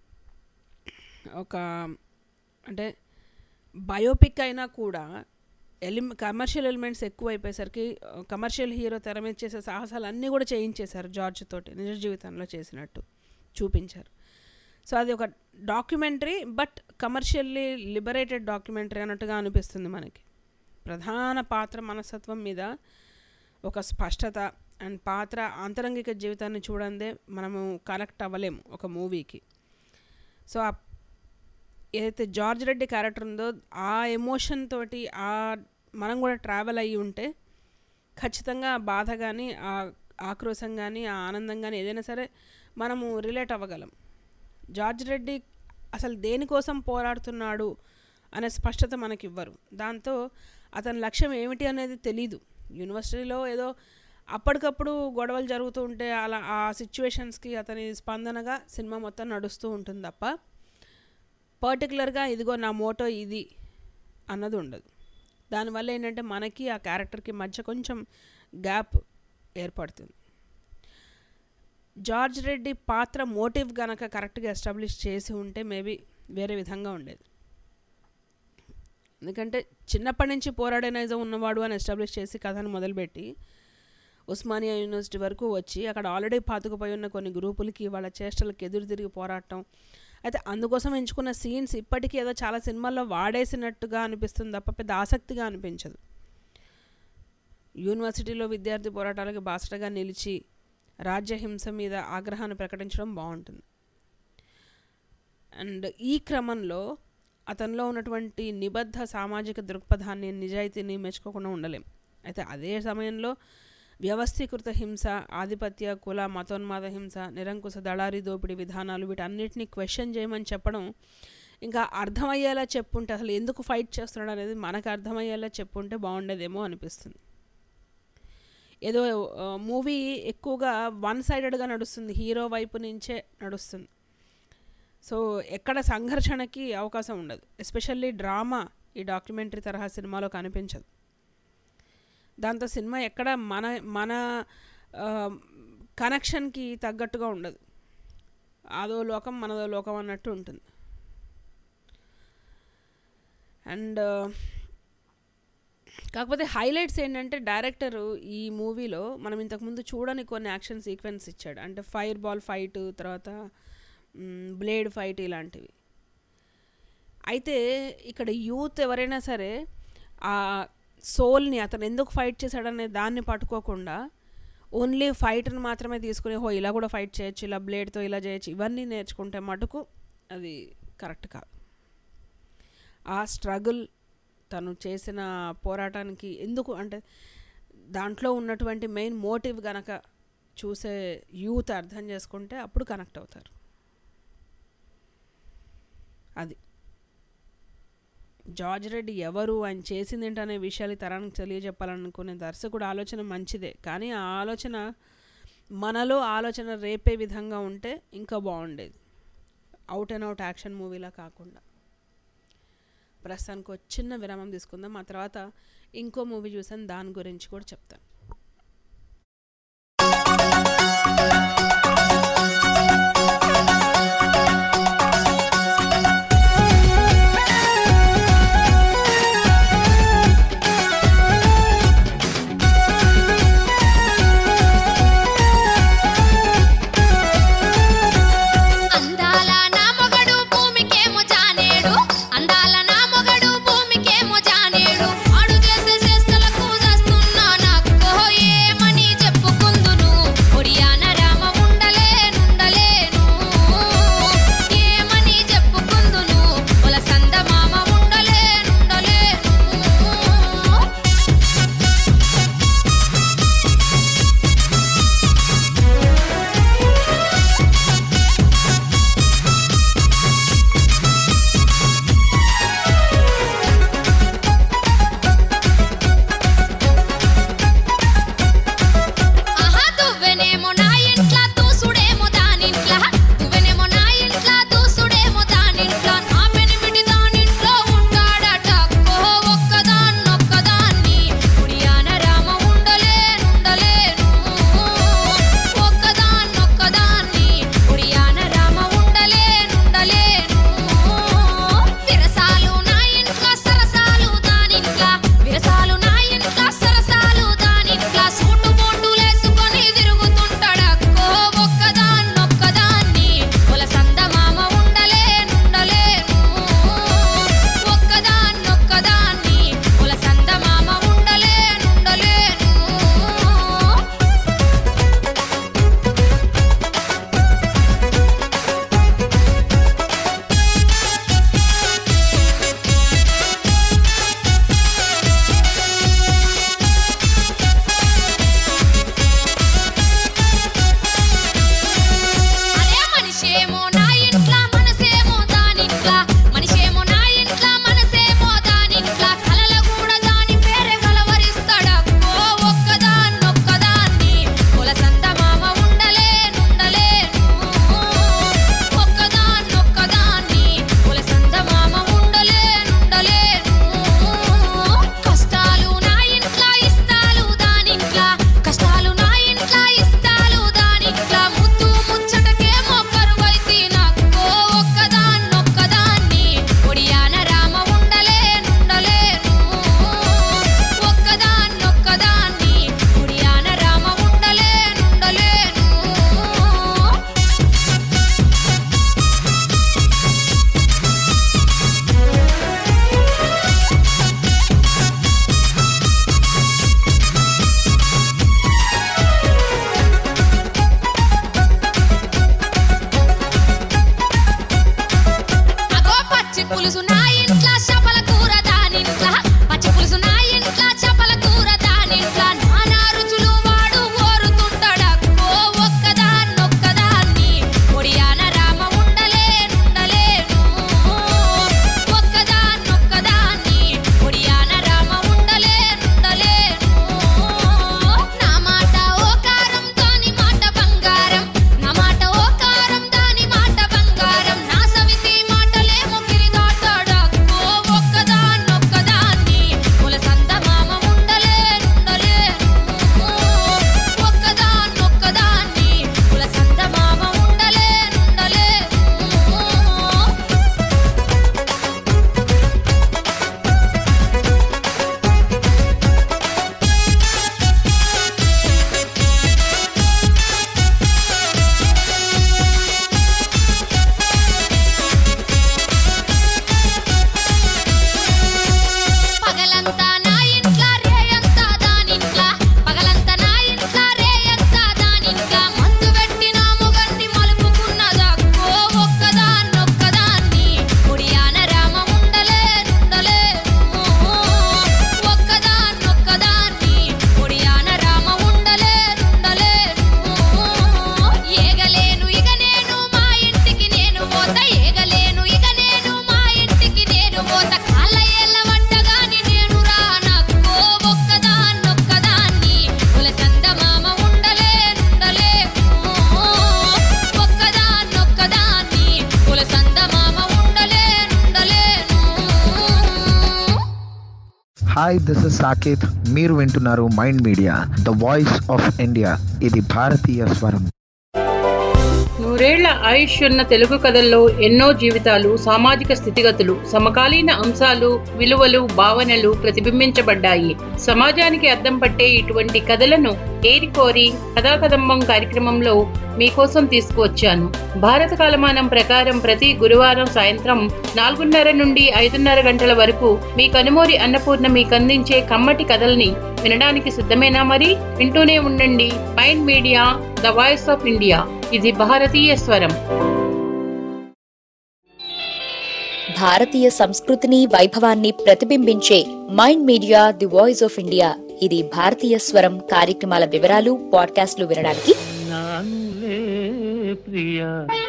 ఒక అంటే బయోపిక్ అయినా కూడా ఎలి కమర్షియల్ ఎలిమెంట్స్ ఎక్కువ అయిపోయేసరికి కమర్షియల్ హీరో తెర మీద చేసే సాహసాలు అన్నీ కూడా చేయించేశారు జార్జ్ తోటి నిజ జీవితంలో చేసినట్టు చూపించారు సో అది ఒక documentary but commercially liberated documentary అన్నట్టుగా అనిపిస్తుంది మనకి ప్రధాన పాత్ర మనస్తత్వం మీద ఒక స్పష్టత అండ్ పాత్ర ఆంతరంగిక జీవితాన్ని చూడందే మనము కనెక్ట్ అవ్వలేము ఒక మూవీకి సో ఆ ఏదైతే జార్జ్ రెడ్డి క్యారెక్టర్ ఉందో ఆ ఎమోషన్ తోటి ఆ మనం కూడా ట్రావెల్ అయ్యి ఉంటే ఖచ్చితంగా ఆ బాధ కానీ ఆ ఆక్రోశం కానీ ఆ ఆనందం కానీ ఏదైనా సరే మనము రిలేట్ అవ్వగలం జార్జ్ రెడ్డి అసలు దేనికోసం పోరాడుతున్నాడు అనే స్పష్టత మనకి ఇవ్వరు దాంతో అతని లక్ష్యం ఏమిటి అనేది తెలీదు యూనివర్సిటీలో ఏదో అప్పటికప్పుడు గొడవలు జరుగుతూ ఉంటే అలా ఆ సిచ్యువేషన్స్కి అతని స్పందనగా సినిమా మొత్తం నడుస్తూ ఉంటుంది తప్ప పర్టికులర్గా ఇదిగో నా మోటో ఇది అన్నది ఉండదు దానివల్ల ఏంటంటే మనకి ఆ క్యారెక్టర్కి మధ్య కొంచెం గ్యాప్ ఏర్పడుతుంది జార్జ్ రెడ్డి పాత్ర మోటివ్ గనక కరెక్ట్గా ఎస్టాబ్లిష్ చేసి ఉంటే మేబీ వేరే విధంగా ఉండేది ఎందుకంటే చిన్నప్పటి నుంచి పోరాడే నైజం ఉన్నవాడు అని ఎస్టాబ్లిష్ చేసి కథను మొదలుపెట్టి ఉస్మానియా యూనివర్సిటీ వరకు వచ్చి అక్కడ ఆల్రెడీ పాతుకుపోయి ఉన్న కొన్ని గ్రూపులకి వాళ్ళ చేష్టలకు ఎదురు తిరిగి పోరాటం అయితే అందుకోసం ఎంచుకున్న సీన్స్ ఇప్పటికీ ఏదో చాలా సినిమాల్లో వాడేసినట్టుగా అనిపిస్తుంది తప్ప పెద్ద ఆసక్తిగా అనిపించదు యూనివర్సిటీలో విద్యార్థి పోరాటాలకు బాసటగా నిలిచి రాజ్యహింస మీద ఆగ్రహాన్ని ప్రకటించడం బాగుంటుంది అండ్ ఈ క్రమంలో అతనిలో ఉన్నటువంటి నిబద్ధ సామాజిక దృక్పథాన్ని నిజాయితీని మెచ్చుకోకుండా ఉండలేం అయితే అదే సమయంలో వ్యవస్థీకృత హింస ఆధిపత్య కుల మతోన్మాద హింస నిరంకుశ దళారీ దోపిడీ విధానాలు వీటన్నిటిని క్వశ్చన్ చేయమని చెప్పడం ఇంకా అర్థమయ్యేలా చెప్పుంటే అసలు ఎందుకు ఫైట్ చేస్తున్నాడు అనేది మనకు అర్థమయ్యేలా చెప్పుంటే బాగుండేదేమో అనిపిస్తుంది ఏదో మూవీ ఎక్కువగా వన్ సైడెడ్గా నడుస్తుంది హీరో వైపు నుంచే నడుస్తుంది సో ఎక్కడ సంఘర్షణకి అవకాశం ఉండదు ఎస్పెషల్లీ డ్రామా ఈ డాక్యుమెంటరీ తరహా సినిమాలో కనిపించదు దాంతో సినిమా ఎక్కడ మన మన కనెక్షన్కి తగ్గట్టుగా ఉండదు అదో లోకం మనదో లోకం అన్నట్టు ఉంటుంది అండ్ కాకపోతే హైలైట్స్ ఏంటంటే డైరెక్టర్ ఈ మూవీలో మనం ఇంతకుముందు చూడని కొన్ని యాక్షన్ సీక్వెన్స్ ఇచ్చాడు అంటే ఫైర్ బాల్ ఫైట్ తర్వాత బ్లేడ్ ఫైట్ ఇలాంటివి అయితే ఇక్కడ యూత్ ఎవరైనా సరే ఆ సోల్ని అతను ఎందుకు ఫైట్ చేశాడనే దాన్ని పట్టుకోకుండా ఓన్లీ ఫైట్ని మాత్రమే తీసుకుని హో ఇలా కూడా ఫైట్ చేయొచ్చు ఇలా బ్లేడ్తో ఇలా చేయొచ్చు ఇవన్నీ నేర్చుకుంటే మటుకు అది కరెక్ట్ కాదు ఆ స్ట్రగుల్ తను చేసిన పోరాటానికి ఎందుకు అంటే దాంట్లో ఉన్నటువంటి మెయిన్ మోటివ్ గనక చూసే యూత్ అర్థం చేసుకుంటే అప్పుడు కనెక్ట్ అవుతారు అది జార్జ్ రెడ్డి ఎవరు ఆయన చేసింది ఏంటనే విషయాలు ఈ తరానికి తెలియజెప్పాలనుకునే దర్శకుడు ఆలోచన మంచిదే కానీ ఆ ఆలోచన మనలో ఆలోచన రేపే విధంగా ఉంటే ఇంకా బాగుండేది అవుట్ అండ్ అవుట్ యాక్షన్ మూవీలా కాకుండా ప్రస్తుతానికి ఒక చిన్న విరామం తీసుకుందాం ఆ తర్వాత ఇంకో మూవీ చూసాను దాని గురించి కూడా చెప్తాను అందాల నా మొగడు భూమికేమో జానేడు అందాల నా మొగడు భూమికేమో జానేడు ఆడు చేసే చేష్టలకు చేస్తున్నా నాకు పులుసు నా ఇంట్లో చేపల కూర దానింట్లా పచ్చి పులుసు నా ఇంట్లో చేపల కూర దానింట్లా నానా రుచులు వాడు ఓరుతుంటాడక్కో ఒక్కదాన్నొక్కదాన్ని ఒడియాన రామ ఉండలేనుండలేను ఒక్కదాన్నొక్కదాన్ని ఒడియాన రామ ఉండలేనుండలేను నా మాట ఓ కారం దాని మాట బంగారం నా మాట ఓ కారం దాని మాట బంగారం నా సవితి మాటలేమో గిరిదాటాడక్కో ఒక్కదాన్నొక్కదాన్ని కులసంద మామ ఉండలేనుండలేను ఒక్కదాన్నొక్కదాన్ని కులసంద మామ ఉండలేనుండలేను పగలంతా నా ఇంట్ల రేయంతా దానింట్ల పగలంతా నా ఇంట్ల రేయంతా దానింట్ల మందు పెట్టిన మొగన్ని మలుపుకున్నదక్కో ఒక్కదాన్నొక్కదాన్ని ఒడియాన రామ ఉండలేనుండలేను ఒక్కదాన్నొక్కదాన్ని ఒడియాన రామ ఉండలేనుండలేను ఏగలేను ఇక నేను మా ఇంటికి నేను పోత ఏగలేను ఇక నేను మా ఇంటికి నేను పోత కాళ్ళ ఏళ్ళ వట్టగాని నేను రానక్కో ఒక్కదాన్నొక్కదాన్ని కులసంద మామ ఉండలేనుండలేను ఒక్కదాన్నొక్కదాన్ని కులసంద మామ ఉండలేనుండలేను హాయ్ దిస్ ఇస్ సాకేత్ మీరు వింటున్నారు Mind media the voice of India ఇది భారతీయ స్వరం నూరేళ్ల ఆయుష్ ఉన్న తెలుగు కథల్లో ఎన్నో జీవితాలు సామాజిక స్థితిగతులు సమకాలీన అంశాలు విలువలు భావనలు ప్రతిబింబించబడ్డాయి సమాజానికి అద్దం పట్టే ఇటువంటి కథలను ఏరికోరి కథాకదంబం కార్యక్రమంలో మీకోసం తీసుకువచ్చాను భారత కాలమానం ప్రకారం ప్రతి గురువారం సాయంత్రం నాలుగున్నర నుండి ఐదున్నర గంటల వరకు మీ కనుమూరి అన్నపూర్ణ మీకు అందించే కమ్మటి కథల్ని వినడానికి సిద్ధమేనా మరి వింటూనే ఉండండి Mind media the voice of India ఇది భారతీయ స్వరం భారతీయ సంస్కృతిని వైభవాన్ని ప్రతిబింబించే Mind Media the voice of India ఇది భారతీయ స్వరం కార్యక్రమాల వివరాలు పాడ్కాస్ట్లు వినడానికి నానులే ప్రియ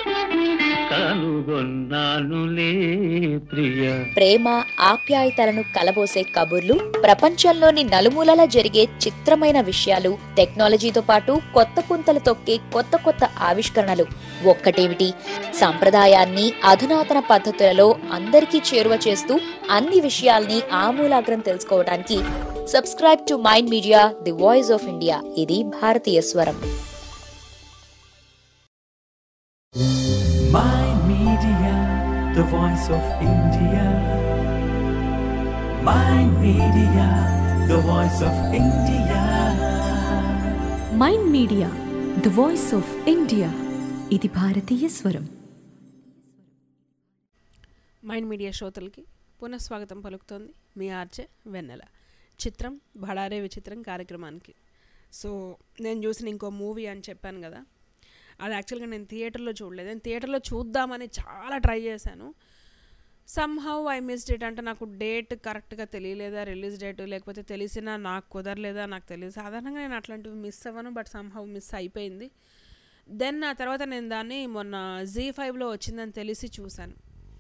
కనుగొన్నానులే ప్రియ ప్రేమ ఆప్యాయతలను కలబోసే కబుర్లు ప్రపంచంలోని నలుమూలలా జరిగే చిత్రమైన విషయాలు టెక్నాలజీతో పాటు కొత్త పుంతలు తొక్కే కొత్త కొత్త ఆవిష్కరణలు ఒక్కటేమిటి సంప్రదాయాన్ని అధునాతన పద్ధతులలో అందరికీ చేరువ చేస్తూ అన్ని విషయాల్ని ఆమూలాగ్రం తెలుసుకోవడానికి subscribe to Mind Media the voice of India ఇది భారతీయ స్వరం Mind Media, the voice of India. Mind Media, the voice of India. Mind media the voice of India ఇది భారతీయ స్వరం మైండ్ మీడియా శ్రోతలకి పునఃస్వాగతం పలుకుతోంది మీ ఆర్జే వెన్నెల చిత్రం బడారే విచిత్రం కార్యక్రమానికి సో నేను చూసిన ఇంకో మూవీ అని చెప్పాను కదా అది యాక్చువల్గా నేను థియేటర్లో చూడలేదు నేను థియేటర్లో చూద్దామని చాలా ట్రై చేశాను సమ్హౌ ఐ మిస్డ్ ఇట్ అంటే నాకు డేట్ కరెక్ట్గా తెలియలేదా రిలీజ్ డేట్ లేకపోతే తెలిసినా నాకు కుదరలేదా నాకు తెలియదు సాధారణంగా నేను అట్లాంటివి మిస్ అవ్వను బట్ సమ్హౌ మిస్ అయిపోయింది దెన్ ఆ తర్వాత నేను దాన్ని మొన్న జీ ఫైవ్లో వచ్చిందని తెలిసి చూశాను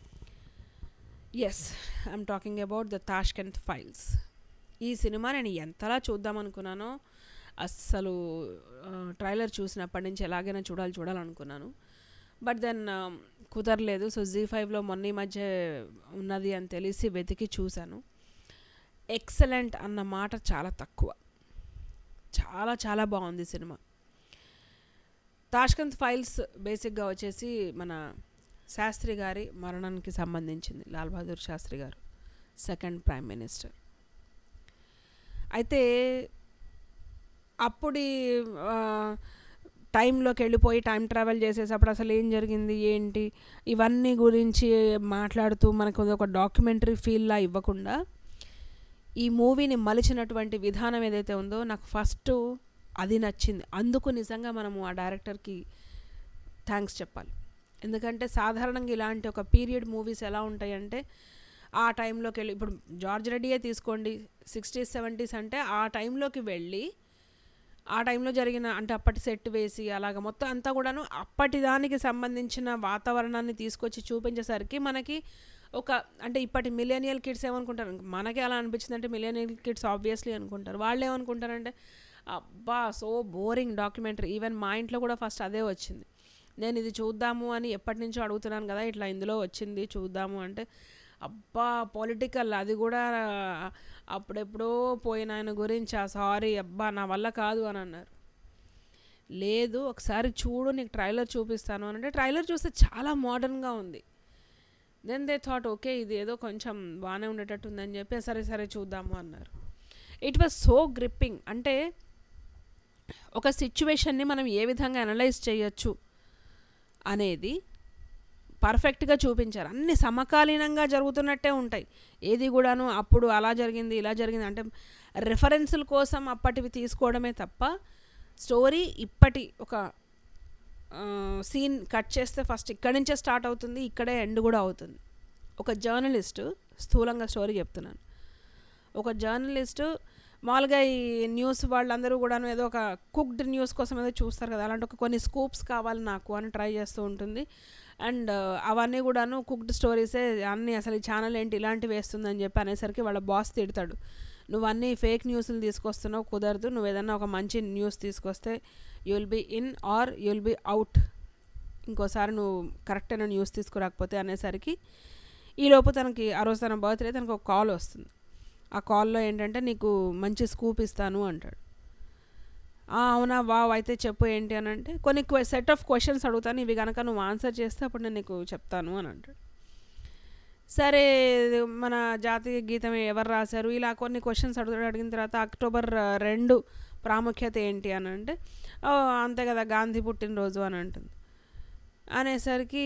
yes I'm talking about the Tashkent files ఈ సినిమా నేను ఎంతలా చూద్దాం అనుకున్నానో అస్సలు ట్రైలర్ చూసినప్పటి నుంచి ఎలాగైనా చూడాలి చూడాలనుకున్నాను బట్ దెన్ కుదరలేదు సో జీ ఫైవ్లో మొన్న ఈ మధ్య ఉన్నది అని తెలిసి వెతికి చూశాను ఎక్సలెంట్ అన్న మాట చాలా తక్కువ చాలా చాలా బాగుంది సినిమా తాష్కంత్ ఫైల్స్ బేసిక్గా వచ్చేసి మన శాస్త్రి గారి మరణానికి సంబంధించింది లాల్ బహదూర్ శాస్త్రి గారు సెకండ్ ప్రైమ్ మినిస్టర్ అయితే అప్పుడు టైంలోకి వెళ్ళిపోయి టైం ట్రావెల్ చేసేటప్పుడు అసలు ఏం జరిగింది ఏంటి ఇవన్నీ గురించి మాట్లాడుతూ మనకు ఒక డాక్యుమెంటరీ ఫీల్లా ఇవ్వకుండా ఈ మూవీని మలిచినటువంటి విధానం ఏదైతే ఉందో నాకు ఫస్ట్ అది నచ్చింది అందుకు నిజంగా మనము ఆ డైరెక్టర్కి థ్యాంక్స్ చెప్పాలి ఎందుకంటే సాధారణంగా ఇలాంటి ఒక పీరియడ్ మూవీస్ ఎలా ఉంటాయంటే ఆ టైంలోకి వెళ్ళి ఇప్పుడు జార్జ్ రెడ్డియే తీసుకోండి సిక్స్టీస్ సెవెంటీస్ అంటే ఆ టైంలోకి వెళ్ళి ఆ టైంలో జరిగిన అంటే అప్పటి సెట్ వేసి అలాగ మొత్తం అంతా కూడాను అప్పటి దానికి సంబంధించిన వాతావరణాన్ని తీసుకొచ్చి చూపించేసరికి మనకి ఒక అంటే ఇప్పటి మిలేనియల్ కిడ్స్ ఏమనుకుంటారు మనకి అలా అనిపించింది అంటే మిలేనియల్ కిడ్స్ ఆబ్వియస్లీ అనుకుంటారు వాళ్ళు ఏమనుకుంటారంటే అబ్బా సో బోరింగ్ డాక్యుమెంటరీ ఈవెన్ మా ఇంట్లో కూడా ఫస్ట్ అదే వచ్చింది నేను ఇది చూద్దాము అని ఎప్పటి నుంచో అడుగుతున్నాను కదా ఇట్లా ఇందులో వచ్చింది చూద్దాము అంటే అబ్బా పొలిటికల్ అది కూడా అప్పుడెప్పుడో పోయిన ఆయన గురించి ఆ సారీ అబ్బా నా వల్ల కాదు అని అన్నారు లేదు ఒకసారి చూడు నీకు ట్రైలర్ చూపిస్తాను అని అంటే ట్రైలర్ చూస్తే చాలా మోడర్న్గా ఉంది దెన్ దే థాట్ ఓకే ఇది ఏదో కొంచెం బాగానే ఉండేటట్టు ఉందని చెప్పి సరే సరే చూద్దాము అన్నారు ఇట్ వాజ్ సో గ్రిప్పింగ్ అంటే ఒక సిచ్యువేషన్ని మనం ఏ విధంగా అనలైజ్ చేయొచ్చు అనేది పర్ఫెక్ట్గా చూపించారు అన్ని సమకాలీనంగా జరుగుతున్నట్టే ఉంటాయి ఏది కూడాను అప్పుడు అలా జరిగింది ఇలా జరిగింది అంటే రెఫరెన్సుల కోసం అప్పటివి తీసుకోవడమే తప్ప స్టోరీ ఇప్పటి ఒక సీన్ కట్ చేస్తే ఫస్ట్ ఇక్కడి నుంచే స్టార్ట్ అవుతుంది ఇక్కడే ఎండ్ కూడా అవుతుంది ఒక జర్నలిస్టు స్థూలంగా స్టోరీ చెప్తున్నాను ఒక జర్నలిస్టు మామూలుగా ఈ న్యూస్ వాళ్ళందరూ కూడాను ఏదో ఒక కుక్డ్ న్యూస్ కోసం ఏదో చూస్తారు కదా అలాంటి ఒక కొన్ని స్కూప్స్ కావాలి నాకు అని ట్రై చేస్తూ ఉంటుంది అండ్ అవన్నీ కూడాను కుక్డ్ స్టోరీసే అన్నీ అసలు ఈ ఛానల్ ఏంటి ఇలాంటివి వేస్తుందని చెప్పి అనేసరికి వాళ్ళ బాస్ తిడతాడు నువ్వు అన్నీ ఫేక్ న్యూస్లు తీసుకొస్తున్నావు కుదరదు నువ్వు ఏదన్నా ఒక మంచి న్యూస్ తీసుకొస్తే you will be in or you will be out ఇంకోసారి నువ్వు కరెక్ట్ అయిన న్యూస్ తీసుకురాకపోతే అనేసరికి ఈలోపు తనకి ఆ రోజు తన బర్త్డే తనకు ఒక కాల్ వస్తుంది ఆ కాల్లో ఏంటంటే నీకు మంచి స్కూప్ ఇస్తాను అంటాడు అవునా వావ్ అయితే చెప్పు ఏంటి అని అంటే కొన్ని సెట్ ఆఫ్ క్వశ్చన్స్ అడుగుతాను ఇవి కనుక నువ్వు ఆన్సర్ చేస్తే అప్పుడు నేను నీకు చెప్తాను అని అంటాడు సరే మన జాతీయ గీతం ఎవరు రాశారు ఇలా కొన్ని క్వశ్చన్స్ అడుగుతాడు అడిగిన తర్వాత అక్టోబర్ రెండు ప్రాముఖ్యత ఏంటి అని అంటే అంతే కదా గాంధీ పుట్టినరోజు అని అంటుంది అనేసరికి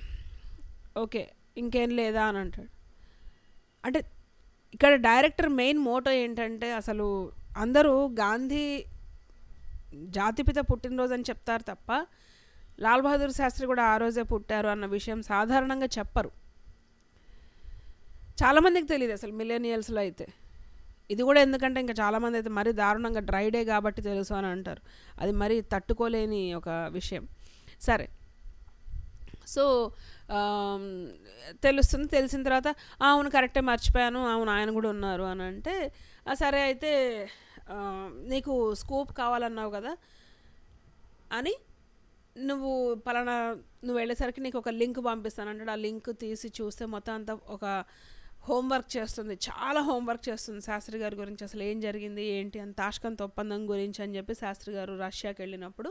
ఓకే ఇంకేం లేదా అని అంటాడు అంటే ఇక్కడ డైరెక్టర్ మెయిన్ మోటో ఏంటంటే అసలు అందరూ గాంధీ జాతిపిత పుట్టినరోజు అని చెప్తారు తప్ప లాల్ బహదూర్ శాస్త్రి కూడా ఆ రోజే పుట్టారు అన్న విషయం సాధారణంగా చెప్పరు చాలామందికి తెలియదు అసలు మిలేనియల్స్లో అయితే ఇది కూడా ఎందుకంటే ఇంకా చాలామంది అయితే మరీ దారుణంగా డ్రై డే కాబట్టి తెలుసు అని అంటారు అది మరీ తట్టుకోలేని ఒక విషయం సరే సో తెలుస్తుంది తెలిసిన తర్వాత అవును కరెక్టే మర్చిపోయాను అవును ఆయన కూడా ఉన్నారు అని అంటే సరే అయితే నీకు స్కూప్ కావాలన్నావు కదా అని నువ్వు పలానా నువ్వు వెళ్ళేసరికి నీకు ఒక లింక్ పంపిస్తాను అంటే ఆ లింక్ తీసి చూస్తే మొత్తం అంతా ఒక హోంవర్క్ చేస్తుంది చాలా హోంవర్క్ చేస్తుంది శాస్త్రి గారి గురించి అసలు ఏం జరిగింది ఏంటి అని తాష్కంత్ ఒప్పందం గురించి అని చెప్పి శాస్త్రి గారు రష్యాకి వెళ్ళినప్పుడు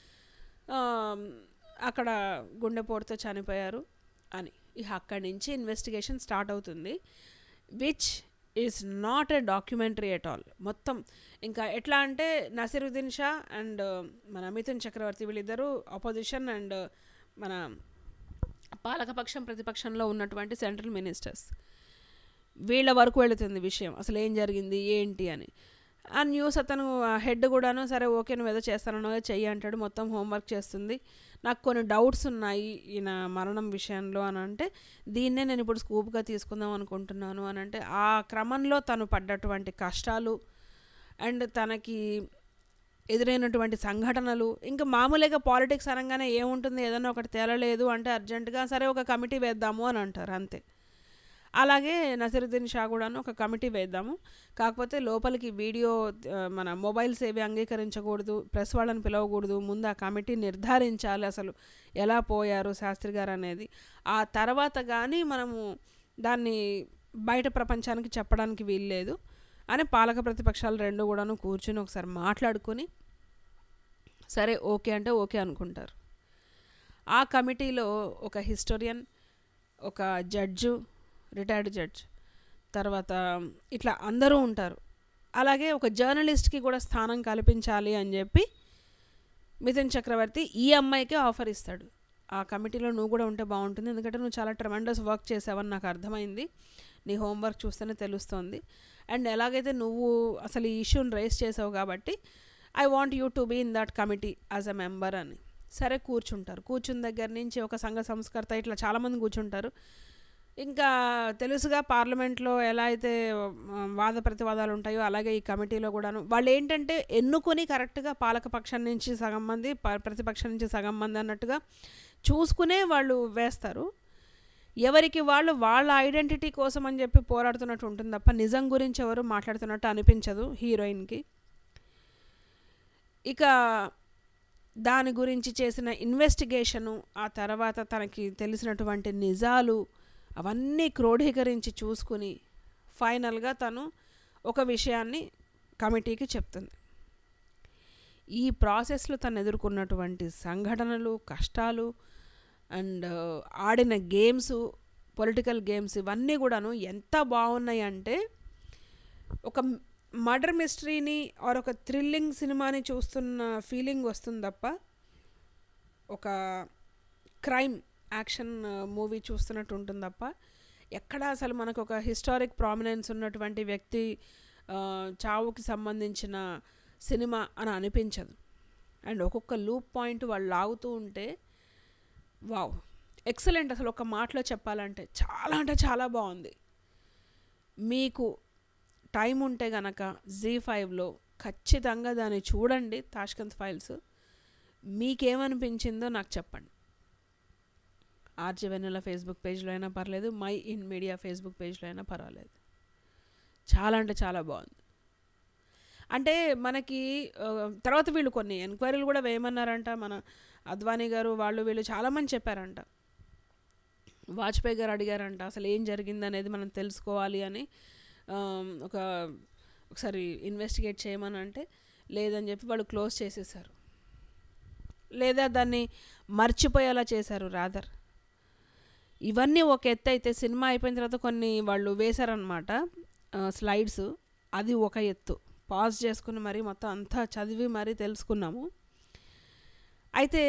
అక్కడ గుండెపోటుతో చనిపోయారు అని ఇక అక్కడి నుంచి ఇన్వెస్టిగేషన్ స్టార్ట్ అవుతుంది which is not a documentary at all మొత్తం ఇంకా ఎట్లా అంటే నసీరుద్దీన్ షా అండ్ మన మిథున్ చక్రవర్తి వీళ్ళిద్దరూ ఆపోజిషన్ అండ్ మన పాలకపక్షం ప్రతిపక్షంలో ఉన్నటువంటి సెంట్రల్ మినిస్టర్స్ వీళ్ళ వరకు వెళుతుంది విషయం అసలు ఏం జరిగింది ఏంటి అని ఆ న్యూస్ అతను హెడ్ కూడాను సరే ఓకే నువ్వు ఏదో చేస్తానో చెయ్యి అంటాడు మొత్తం హోంవర్క్ చేస్తుంది నాకు కొన్ని డౌట్స్ ఉన్నాయి ఈయన మరణం విషయంలో అని అంటే దీన్నే నేను ఇప్పుడు స్కూప్గా తీసుకుందాం అనుకుంటున్నాను అని అంటే ఆ క్రమంలో తను పడ్డటువంటి కష్టాలు అండ్ తనకి ఎదురైనటువంటి సంఘటనలు ఇంకా మామూలుగా పాలిటిక్స్ అనగానే ఏముంటుంది ఏదైనా ఒకటి తేలలేదు అంటే అర్జెంటుగా సరే ఒక కమిటీ వేద్దాము అని అంటారు అంతే అలాగే నసరుద్దీన్ షా కూడాను ఒక కమిటీ వేద్దాము కాకపోతే లోపలికి వీడియో మన మొబైల్స్ ఏవి అంగీకరించకూడదు ప్రెస్ వాళ్ళని పిలవకూడదు ముందు ఆ కమిటీ నిర్ధారించాలి అసలు ఎలా పోయారు శాస్త్రి గారు అనేది ఆ తర్వాత కానీ మనము దాన్ని బయట ప్రపంచానికి చెప్పడానికి వీల్లేదు అని పాలక ప్రతిపక్షాలు రెండు కూడాను కూర్చుని ఒకసారి మాట్లాడుకొని సరే ఓకే అంటే ఓకే అనుకుంటారు ఆ కమిటీలో ఒక హిస్టోరియన్ ఒక జడ్జు రిటైర్డ్ జడ్జ్ తర్వాత ఇట్లా అందరూ ఉంటారు అలాగే ఒక జర్నలిస్ట్కి కూడా స్థానం కల్పించాలి అని చెప్పి మిథున్ చక్రవర్తి ఈ అమ్మాయికే ఆఫర్ ఇస్తాడు ఆ కమిటీలో నువ్వు కూడా ఉంటే బాగుంటుంది ఎందుకంటే నువ్వు చాలా ట్రమెండస్ వర్క్ చేసావని నాకు అర్థమైంది నీ హోంవర్క్ చూస్తేనే తెలుస్తోంది అండ్ ఎలాగైతే నువ్వు అసలు ఈ ఇష్యూని రేస్ చేసావు కాబట్టి I want you to be in that committee as a member అని సరే కూర్చుంటారు కూర్చున్న దగ్గర నుంచి ఒక సంఘ సంస్కర్త ఇట్లా చాలామంది కూర్చుంటారు ఇంకా తెలుసుగా పార్లమెంట్లో ఎలా అయితే ఆ, వాద ప్రతివాదాలు ఉంటాయో అలాగే ఈ కమిటీలో కూడాను వాళ్ళు ఏంటంటే ఎన్నుకొని కరెక్ట్గా పాలకపక్షం నుంచి సగం మంది ప- ప్రతిపక్షం నుంచి సగం మంది అన్నట్టుగా చూసుకునే వాళ్ళు వేస్తారు ఎవరికి వాళ్ళు వాళ్ళ ఐడెంటిటీ కోసం అని చెప్పి పోరాడుతున్నట్టు ఉంటుంది తప్ప నిజం గురించి ఎవరు మాట్లాడుతున్నట్టు అనిపించదు హీరోయిన్కి ఇక దాని గురించి చేసిన ఇన్వెస్టిగేషను ఆ తర్వాత తనకి తెలిసినటువంటి నిజాలు అవన్నీ క్రోడీకరించి చూసుకుని ఫైనల్గా తను ఒక విషయాన్ని కమిటీకి చెప్తుంది ఈ ప్రాసెస్లో తను ఎదుర్కొన్నటువంటి సంఘటనలు కష్టాలు అండ్ ఆడిన గేమ్స్ పొలిటికల్ గేమ్స్ ఇవన్నీ కూడాను ఎంత బాగున్నాయి అంటే ఒక మర్డర్ మిస్టరీని ఆర్ ఒక థ్రిల్లింగ్ సినిమాని చూస్తున్న ఫీలింగ్ వస్తుంది తప్ప ఒక క్రైమ్ యాక్షన్ మూవీ చూస్తున్నట్టు ఉంటుంది తప్ప ఎక్కడ అసలు మనకు ఒక హిస్టారిక్ ప్రామినెన్స్ ఉన్నటువంటి వ్యక్తి ఆ, చావుకి సంబంధించిన సినిమా అని అనిపించదు అండ్ ఒక్కొక్క లూప్ పాయింట్ వాళ్ళు లాగుతూ ఉంటే వావ్ ఎక్సలెంట్ అసలు ఒక మాటలో చెప్పాలంటే చాలా అంటే చాలా బాగుంది మీకు టైం ఉంటే గనక జీ ఫైవ్లో ఖచ్చితంగా దాన్ని చూడండి తాష్కంత్ ఫైల్స్ మీకేమనిపించిందో నాకు చెప్పండి ఆర్జే వెన్నెల ఫేస్బుక్ పేజ్లో అయినా పర్లేదు మై ఇన్ మీడియా ఫేస్బుక్ పేజ్లో అయినా పర్వాలేదు చాలా అంటే చాలా బాగుంది అంటే మనకి ఆ, తర్వాత వీళ్ళు కొన్ని ఎంక్వైరీలు కూడా వేయమన్నారంట మన అద్వానీ గారు వాళ్ళు వీళ్ళు చాలామంది చెప్పారంట వాజ్పేయి గారు అడిగారంట అసలు ఏం జరిగింది అనేది మనం తెలుసుకోవాలి అని ఆ, ఒక ఒకసారి ఇన్వెస్టిగేట్ చేయమని అంటే లేదని చెప్పి వాళ్ళు క్లోజ్ చేసేసారు లేదా దాన్ని మర్చిపోయేలా చేశారు రాదర్ ఇవన్నీ ఒక ఎత్తు అయితే సినిమా అయిపోయిన తర్వాత కొన్ని వాళ్ళు వేశారనమాట స్లైడ్స్ అది ఒక ఎత్తు పాజ్ చేసుకుని మరీ మొత్తం అంతా చదివి మరీ తెలుసుకున్నాము అయితే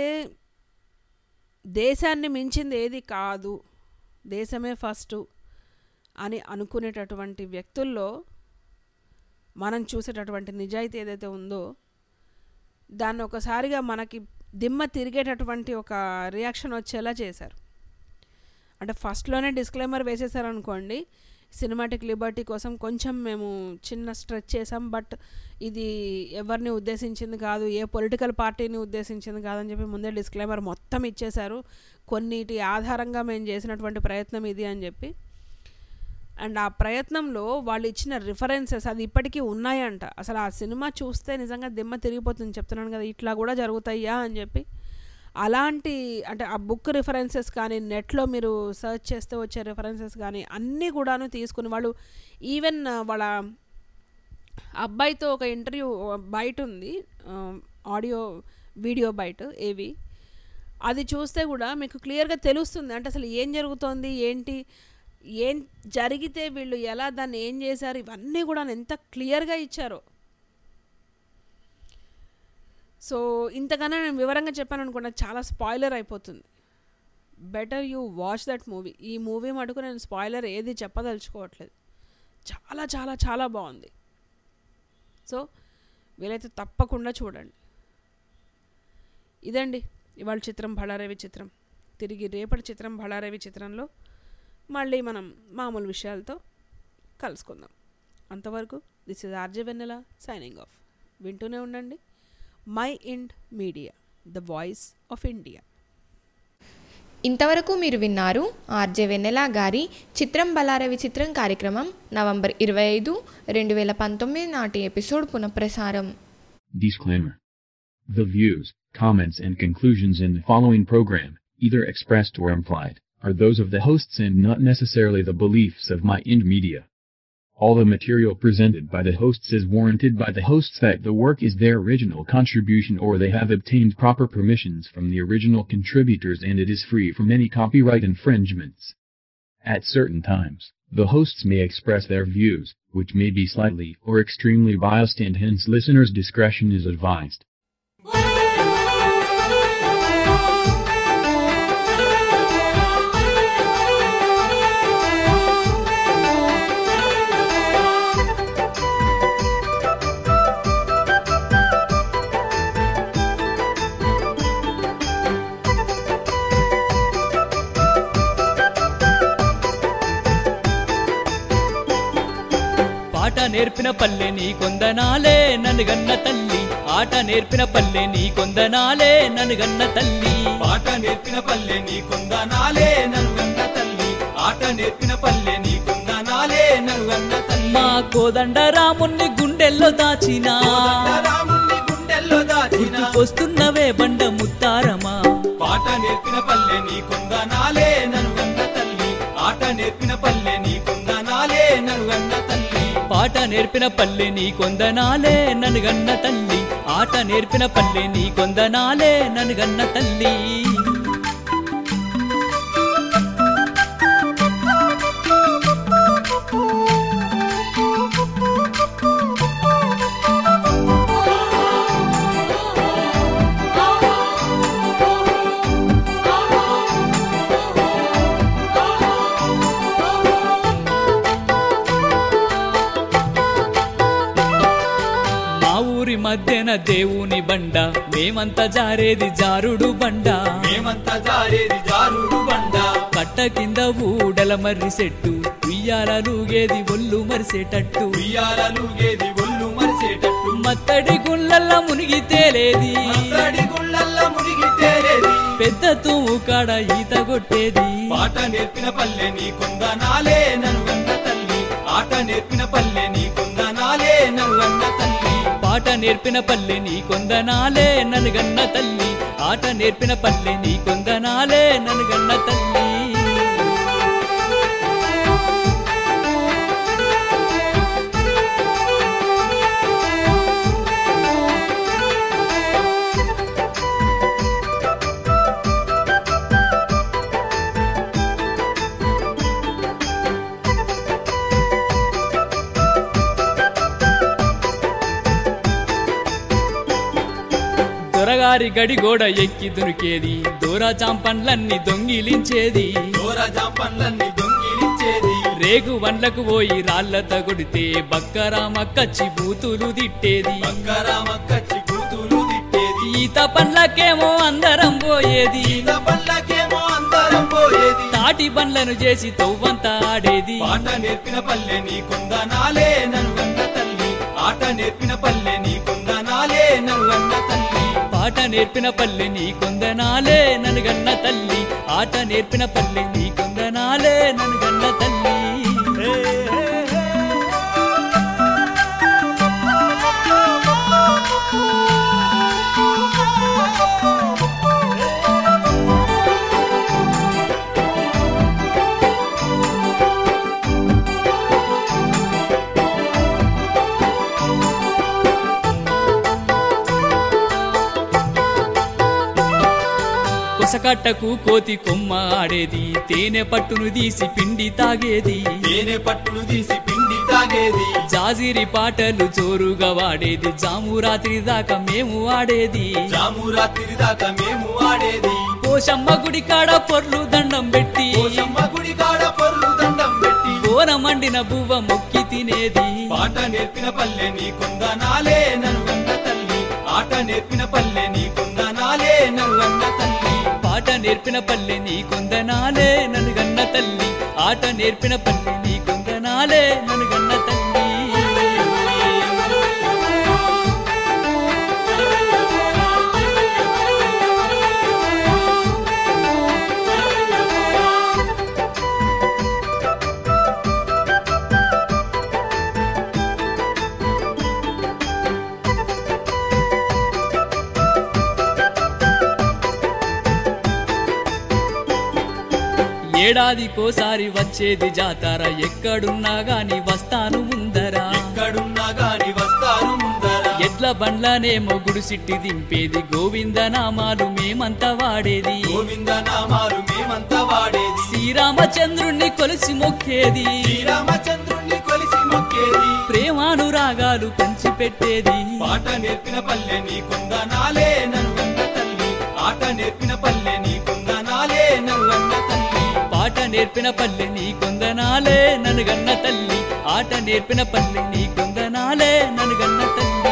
దేశాన్ని మించింది ఏది కాదు దేశమే ఫస్ట్ అని అనుకునేటటువంటి వ్యక్తుల్లో మనం చూసేటటువంటి నిజాయితీ ఏదైతే ఉందో దాన్ని ఒకసారిగా మనకి దిమ్మ తిరిగేటటువంటి ఒక రియాక్షన్ వచ్చేలా చేశారు అంటే ఫస్ట్లోనే డిస్క్లైమర్ వేసేసారనుకోండి సినిమాటిక్ లిబర్టీ కోసం కొంచెం మేము చిన్న స్ట్రెచ్ చేసాం బట్ ఇది ఎవరిని ఉద్దేశించింది కాదు ఏ పొలిటికల్ పార్టీని ఉద్దేశించింది కాదని చెప్పి ముందే డిస్క్లైమర్ మొత్తం ఇచ్చేశారు కొన్నిటి ఆధారంగా మేము చేసినటువంటి ప్రయత్నం ఇది అని చెప్పి అండ్ ఆ ప్రయత్నంలో వాళ్ళు ఇచ్చిన రిఫరెన్సెస్ అది ఇప్పటికీ ఉన్నాయంట అసలు ఆ సినిమా చూస్తే నిజంగా దిమ్మ తిరిగిపోతుంది చెప్తున్నాను కదా ఇట్లా కూడా జరుగుతాయా అని చెప్పి అలాంటి అంటే ఆ బుక్ రిఫరెన్సెస్ కానీ నెట్లో మీరు సెర్చ్ చేస్తే వచ్చే రిఫరెన్సెస్ కానీ అన్నీ కూడాను తీసుకుని వాళ్ళు ఈవెన్ వాళ్ళ అబ్బాయితో ఒక ఇంటర్వ్యూ బయట ఉంది ఆడియో వీడియో బయట ఏవి అది చూస్తే కూడా మీకు క్లియర్గా తెలుస్తుంది అంటే అసలు ఏం జరుగుతోంది ఏంటి ఏం జరిగితే వీళ్ళు ఎలా దాన్ని ఏం చేశారు ఇవన్నీ కూడా ఎంత క్లియర్గా ఇచ్చారో సో ఇంతకన్నా నేను వివరంగా చెప్పాను అనుకున్నా చాలా స్పాయిలర్ అయిపోతుంది better you watch that movie ఈ మూవీ మటుకు నేను స్పాయిలర్ ఏది చెప్పదలుచుకోవట్లేదు చాలా చాలా చాలా బాగుంది సో వీలైతే తప్పకుండా చూడండి ఇదండి ఇవాళ చిత్రం బళారవి చిత్రం తిరిగి రేపటి చిత్రం బళారవి చిత్రంలో మళ్ళీ మనం మామూలు విషయాలతో కలుసుకుందాం అంతవరకు this is RJ Vennela signing off వింటూనే ఉండండి Mind Media the voice of India ఇంతవరకు మీరు విన్నారు ఆర్జే వెన్నెల గారి చిత్రం బలారవి చిత్రం కార్యక్రమం నవంబర్ ఇరవై ఐదు రెండు వేల పంతొమ్మిది నాటి ఎపిసోడ్ పునఃప్రసారం Disclaimer. The views, comments and conclusions in the following program, either expressed or implied, are those of the hosts and not necessarily the beliefs of My Ind Media. All the material presented by the hosts is warranted by the hosts that the work is their original contribution or they have obtained proper permissions from the original contributors and it is free from any copyright infringements. At certain times, the hosts may express their views, which may be slightly or extremely biased and hence listeners' discretion is advised. నేర్పిన పల్లె నీ కొందనాలే నన్ను గన్న తల్లి ఆట నేర్పిన పల్లె నీ కొందనాలే నన్ను గన్న తల్లి పాట నేర్పిన పల్లె నీ కొందనాలే నన్ను తల్లి ఆట నేర్పిన పల్లె నీ కొందనాలే నన్ను తల్లి మా కోదండ రాముణ్ణి గుండెల్లో దాచినా రాముణ్ణి గుండెల్లో దాచిన వస్తున్నవే బండ ముత్తారమా పాట నేర్పిన పల్లె నీ కొందనాలే నన్ను తల్లి ఆట నేర్పిన పల్లె నీ కొందనాలే నన్ను తల్లి పాట నేర్పిన పల్లె నీ కొందనాలే నన్ను గన్న తల్లి ఆట నేర్పిన పల్లె నీ కొందనాలే నన్ను గన్న తల్లి మా ఊరి మధ్యన దేవుని బండ మేమంతా జారేది జారుడు బండ మేమంతా జారేది జారుడు బండ కట్ట కింద ఊడల మర్రి సెట్టు ఉయ్యాలలుగేది ఒళ్ళు మరిసేటట్టు ఉయ్యాలలుగేది ఒళ్ళు మరిసేటట్టు మత్తడి గుళ్ళల్ల మునిగి తేలేది మత్తడి గుళ్ళల్ల మునిగి తేలేది పెద్ద తూము కాడ ఈత కొట్టేది పాట నేర్పిన పల్లె నీ కొందనాలే నన్ను తల్లి ఆట నేర్పిన పల్లె నీ కొందనాలే నన్ను తల్లి పాట నేర్పిన పల్లె నీ కొందనాలే నన్ను గన్న తల్లి ఆట నేర్పిన పల్లె నీ కొందనాలే నన్ను గన్న తల్లి దొరగారి గడి గోడ ఎక్కి దునికేది దూరా చాంపన్లన్నీ దొంగిలించేది దూర జాంపన్లన్నీ దొంగిలించేది రేగు వండ్లకు పోయి రాళ్లత కొడితే బక్కరామ కచ్చి బూతులు తిట్టేది బంగారామ కచ్చి కూతులు తిట్టేది ఈత పండ్లకేమో అందరం పోయేది ఈత పల్లకేమో అందరం పోయేది తాటి బండ్లను చేసి తవ్వంతా ఆడేది పాట నేర్పిన పల్లె నీ కొందనాలే నన్ను తల్లి ఆట నేర్పిన పల్లె నీ కొందనాలే నన్ను తల్లి పాట నేర్పిన పల్లె నీ కొందనాలే నన్ను గన్న తల్లి ఆట నేర్పిన పల్లె నీ కొందనాలే నన్ను గన్న తల్లి కొసకట్టకు కోతి కొమ్మ ఆడేది తేనె పట్టును తీసి పిండి తాగేది తేనె పట్టును తీసి పిండి తాగేది జాజిరి పాటలు జోరుగా వాడేది జాము రాత్రి దాకా మేము ఆడేది జాము రాత్రి దాకా మేము ఆడేది పోషమ్మ గుడి కాడ పొర్లు దండం పెట్టి పోషమ్మ గుడి కాడ పొర్లు దండం పెట్టి కోన మండిన బువ్వ మొక్కి తినేది పాట నేర్పిన పల్లె నీ కొందనాలే నన్ను తల్లి ఆట నేర్పిన పల్లె నీ కొందనాలే నన్ను తల్లి పాట నేర్పిన పల్లె నీ కొందనాలే నన్ను గన్న తల్లి ఆట నేర్పిన పల్లె నీ కొందనాలే నన్ను గన్న తల్లి ఏడాదికోసారి వచ్చేది జాతర ఎక్కడున్నా గాని వస్తాను ముందరా ఎక్కడున్నా గాని వస్తారు ముందర ఎడ్ల బండ్లనేమో గుడిసిట్టి దింపేది గోవింద నామాలు మేమంతా వాడేది గోవింద నామాలు మేమంతా వాడేది శ్రీరామచంద్రుణ్ణి కొలిసి మొక్కేది శ్రీరామచంద్రుణ్ణి కొలిసి మొక్కేది ప్రేమానురాగాలు పంచిపెట్టేది పాట నేర్పిన పల్లె నీ కొందనాలే నన్ను తల్లి ఆట నేర్పిన పల్లె నీ కొందనాలే నన్ను తల్లి పాట నేర్పిన పల్లె నీ కొందనాలే నన్ను గన్న తల్లి ఆట నేర్పిన పల్లె నీ కొందనాలే నన్ను గన్న తల్లి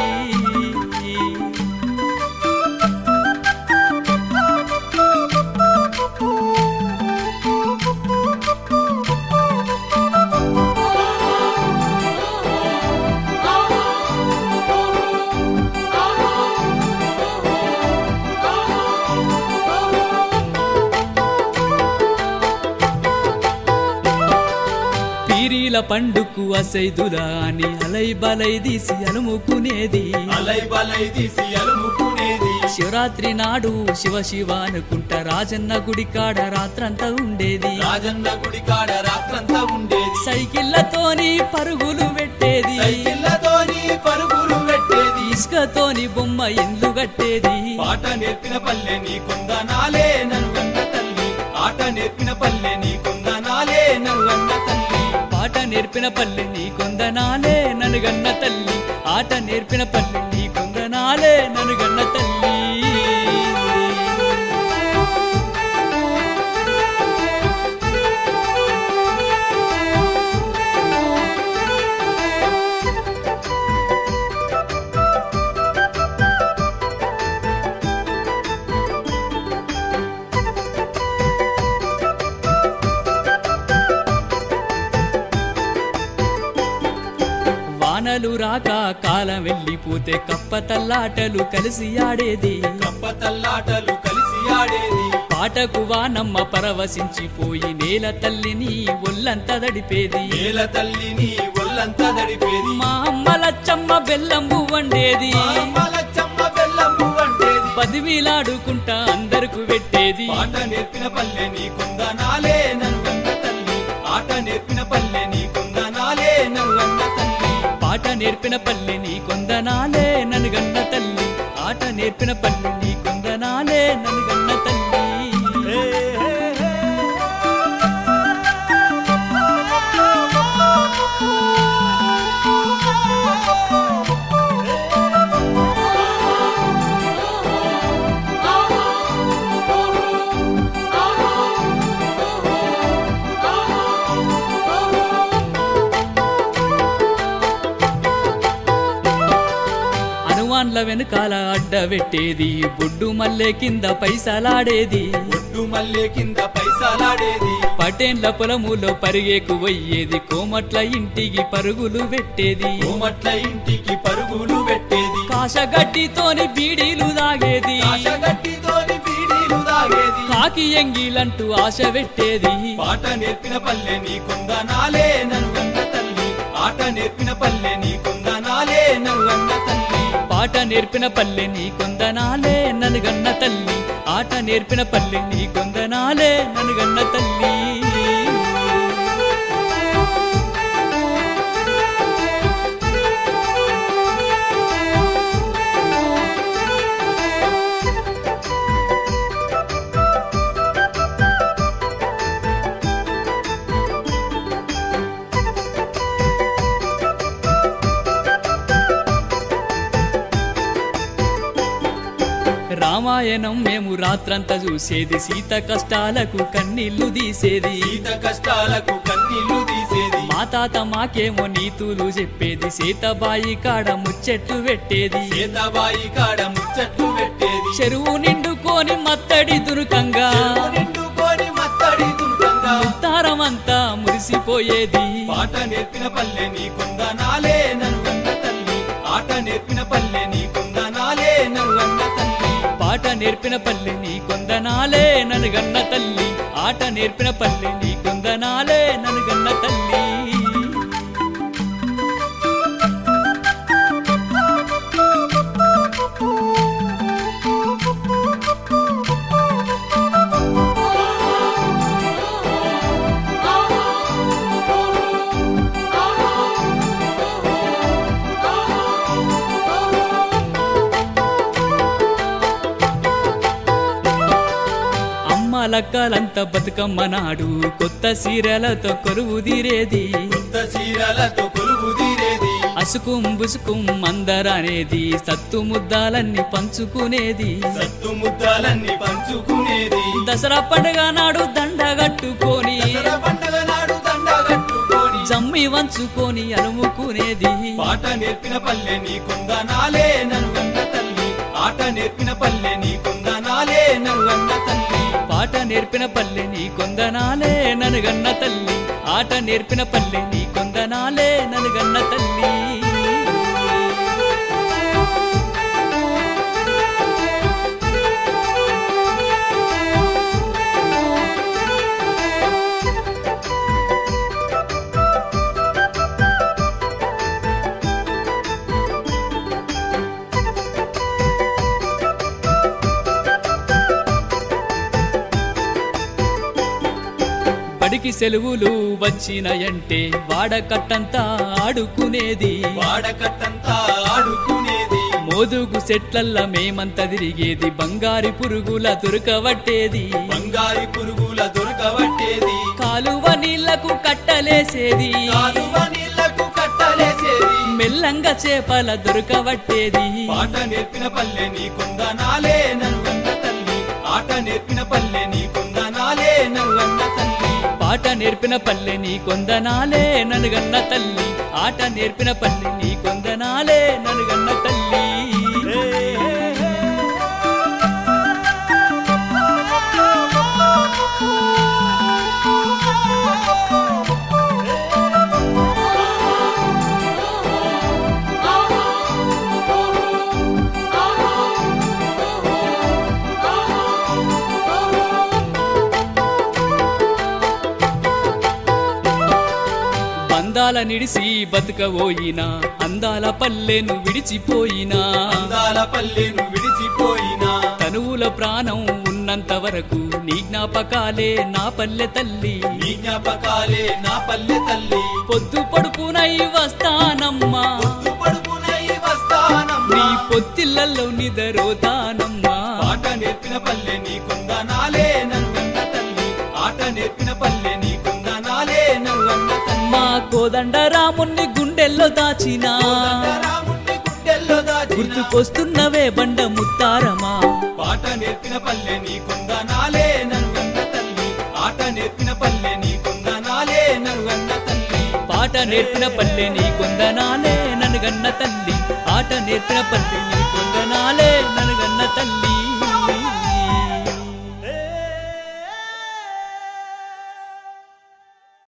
పీరీల పండుకు అసైదులా అని అలై బలై తీసి అలుముకునేది అలై బలై తీసి అలుముకునేది శివరాత్రి నాడు శివ శివ అనుకుంటా రాజన్న గుడి కాడ రాత్రంతా ఉండేది రాజన్న గుడి కాడ రాత్రంతా ఉండేది సైకిళ్ళతోని పరుగులు పెట్టేది సైకిళ్ళతోని పరుగులు పెట్టేది ఇసుకతోని బొమ్మ ఇండ్లు కట్టేది పాట నేర్పిన పల్లె నీ కొందనాలే నన్ను గన్న తల్లి ఆట నేర్పిన పల్లె నీ కొందనాలే నన్ను గన్న తల్లి పాట నేర్పిన పల్లె నీ కొందనాలే నన్ను గన్న తల్లి ఆట నేర్పిన పల్లె నీ కొందనాలే నన్ను గన్న తల్లి వానలు రాక కాలం వెళ్ళిపోతే కప్ప తల్లాటలు కలిసి ఆడేది కప్ప తల్లాటలు కలిసి ఆడేది పాటకు వానమ్మ పరవశించిపోయి నేల తల్లిని ఒళ్ళంతా దడిపేది నేల తల్లిని ఒళ్ళంతా దడిపేది మా అమ్మలచ్చమ్మ బెల్లంబు వండేది మలచమ్మ బెల్లము వంటేది పదివిలాడుకుంటా అందరకు పెట్టేది పాట నేర్పిన పల్లె నీ కొందనాలే నన్ను గన్న తల్లి ఆట నేర్పిన పల్లె నీ కొందనాలే నన్ను గన్న తల్లి పాట నేర్పిన పల్లె నీ కొందనాలే నన్ను గన్న తల్లి ఆట నేర్పిన పల్లె నీ కొందనాలే నన్ను గన్న తల్లి హనుమాన్ల వెనకాల అడ్డ పెట్టేది బొడ్డు మల్లె కింద పైసలాడేది ఒడ్డు మల్లె కింద పైసలాడేది పటేన్ల పొలములో పరిగేకు పోయేది కోమట్ల ఇంటికి పరుగులు పెట్టేది కోమట్ల ఇంటికి పరుగులు పెట్టేది కాశగడ్డితోని బీడీలు దాగేది ఆశగట్టితోని బీడీలు దాగేది కాకి ఎంగిలంటూ ఆశ పెట్టేది పాట నేర్పిన పల్లె నీ కొందనాలే నన్ను గన్న తల్లి ఆట నేర్పిన పల్లె నీ కొందనాలే నన్ను గన్న తల్లి పాట నేర్పిన పల్లె నీ కొందనాలే నన్ను గన్న తల్లి ఆట నేర్పిన పల్లె నీ కొందనాలే నన్ను గన్న తల్లి రామాయణం మేము రాత్రంతా చూసేది సీత కష్టాలకు కన్నీళ్లు తీసేది సీత కష్టాలకు కన్నీళ్లు తీసేది మా తాత మాకేమో నీతులు చెప్పేది సీతబాయి కాడ ముచ్చెట్లు పెట్టేది సీతాబాయి కాడ ముచ్చట్లు పెట్టేది చెరువు నిండుకొని మత్తడి దురుకంగా చెరువు నిండుకొని మత్తడి దుర్గంగా తారమంతా మురిసిపోయేది పాట నేర్పిన పల్లె నీ కొందనాలే నన్ను గన్న తల్లి ఆట నేర్పిన పల్లె నీ కొందనాలే నన్ను గన్న తల్లి పాట నేర్పిన పల్లె నీ కొందనాలే నన్ను గన్న తల్లి ఆట నేర్పిన పల్లె నీ కొందనాలే నన్ను గన్న తల్లి లక్కలంతా బతుకమ్మ నాడు కొత్త సీరలతో కొలువు తీరేది కొత్త చీరలతో కొలువు తీరేది అసుకుం బుసుకుం అందరనేది సత్తు ముద్దాలన్నీ పంచుకునేది సత్తు ముద్దాలన్నీ పంచుకునేది దసరా పండుగ నాడు దండ కట్టుకొని దసరా పండుగ నాడు దండ కట్టుకొని జమ్మి వంచుకొని అలుముకునేది పాట నేర్పిన పల్లె నీ కొందనాలే నన్ను గన్న తల్లి ఆట నేర్పిన పల్లె నీ కొందనాలే నన్ను గన్న తల్లి పాట నేర్పిన పల్లె నీ కొందనాలే నన్ను గన్న తల్లి ఆట నేర్పిన పల్లె నీ కొందనాలే నన్ను గన్న తల్లి బడికి సెలవులు వచ్చినాయంటే వాడకట్టంతా ఆడుకునేది వాడకట్టంతా ఆడుకునేది మోదుగు సెట్లల్ల మేమంతా తిరిగేది బంగారి పురుగుల దొరకవట్టేది బంగారి పురుగుల దొరకవట్టేది కాలువ నీళ్లకు కట్టలేసేది కాలువ నీళ్లకు కట్టలేసేది మెల్లంగా చేపల దొరకవట్టేది పాట నేర్పిన పల్లె నీకుందనాలే ననుగన్న తల్లి ఆట నేర్పిన పల్లె నీకుందనాలే ననుగన్న తల్లి పాట నేర్పిన పల్లె నీ కొందనాలే ననుగన్న తల్లి ఆట నేర్పిన పల్లె నీ కొందనాలే ననుగన్న తల్లి బంధాల నిడిసి బతుకబోయినా అందాల పల్లెను విడిచిపోయినా అందాల పల్లెను విడిచిపోయినా తనువుల ప్రాణం ఉన్నంత వరకు నీ జ్ఞాపకాలే నా పల్లె తల్లి నీ జ్ఞాపకాలే నా పల్లె తల్లి పొద్దు పడుపునై వస్తానమ్మా పొద్దు పడుపునై వస్తానమ్మా నీ పొత్తిళ్ళల్లో నిదరోతానమ్మా పాట నేర్పిన పల్లె నీకుందనాలే ననుగన్న తల్లి ఆట నేర్పిన పల్లె నీకుందనాలే ననుగన్న తల్లి మా కోదండ రాముణ్ణి గుండెల్లో దాచినా రాముణ్ణి గుండెల్లో దాచిన గుర్తుకొస్తున్నవే బండ ముత్తారమా పాట నేర్పిన పల్లె నీకుందనాలే ననుగన్న తల్లి ఆట నేర్పిన పల్లె నీకుందనాలే ననుగన్న తల్లి పాట నేర్పిన పల్లె నీ కొందనాలే నన్ను గన్న తల్లి ఆట నేర్పిన పల్లె నీ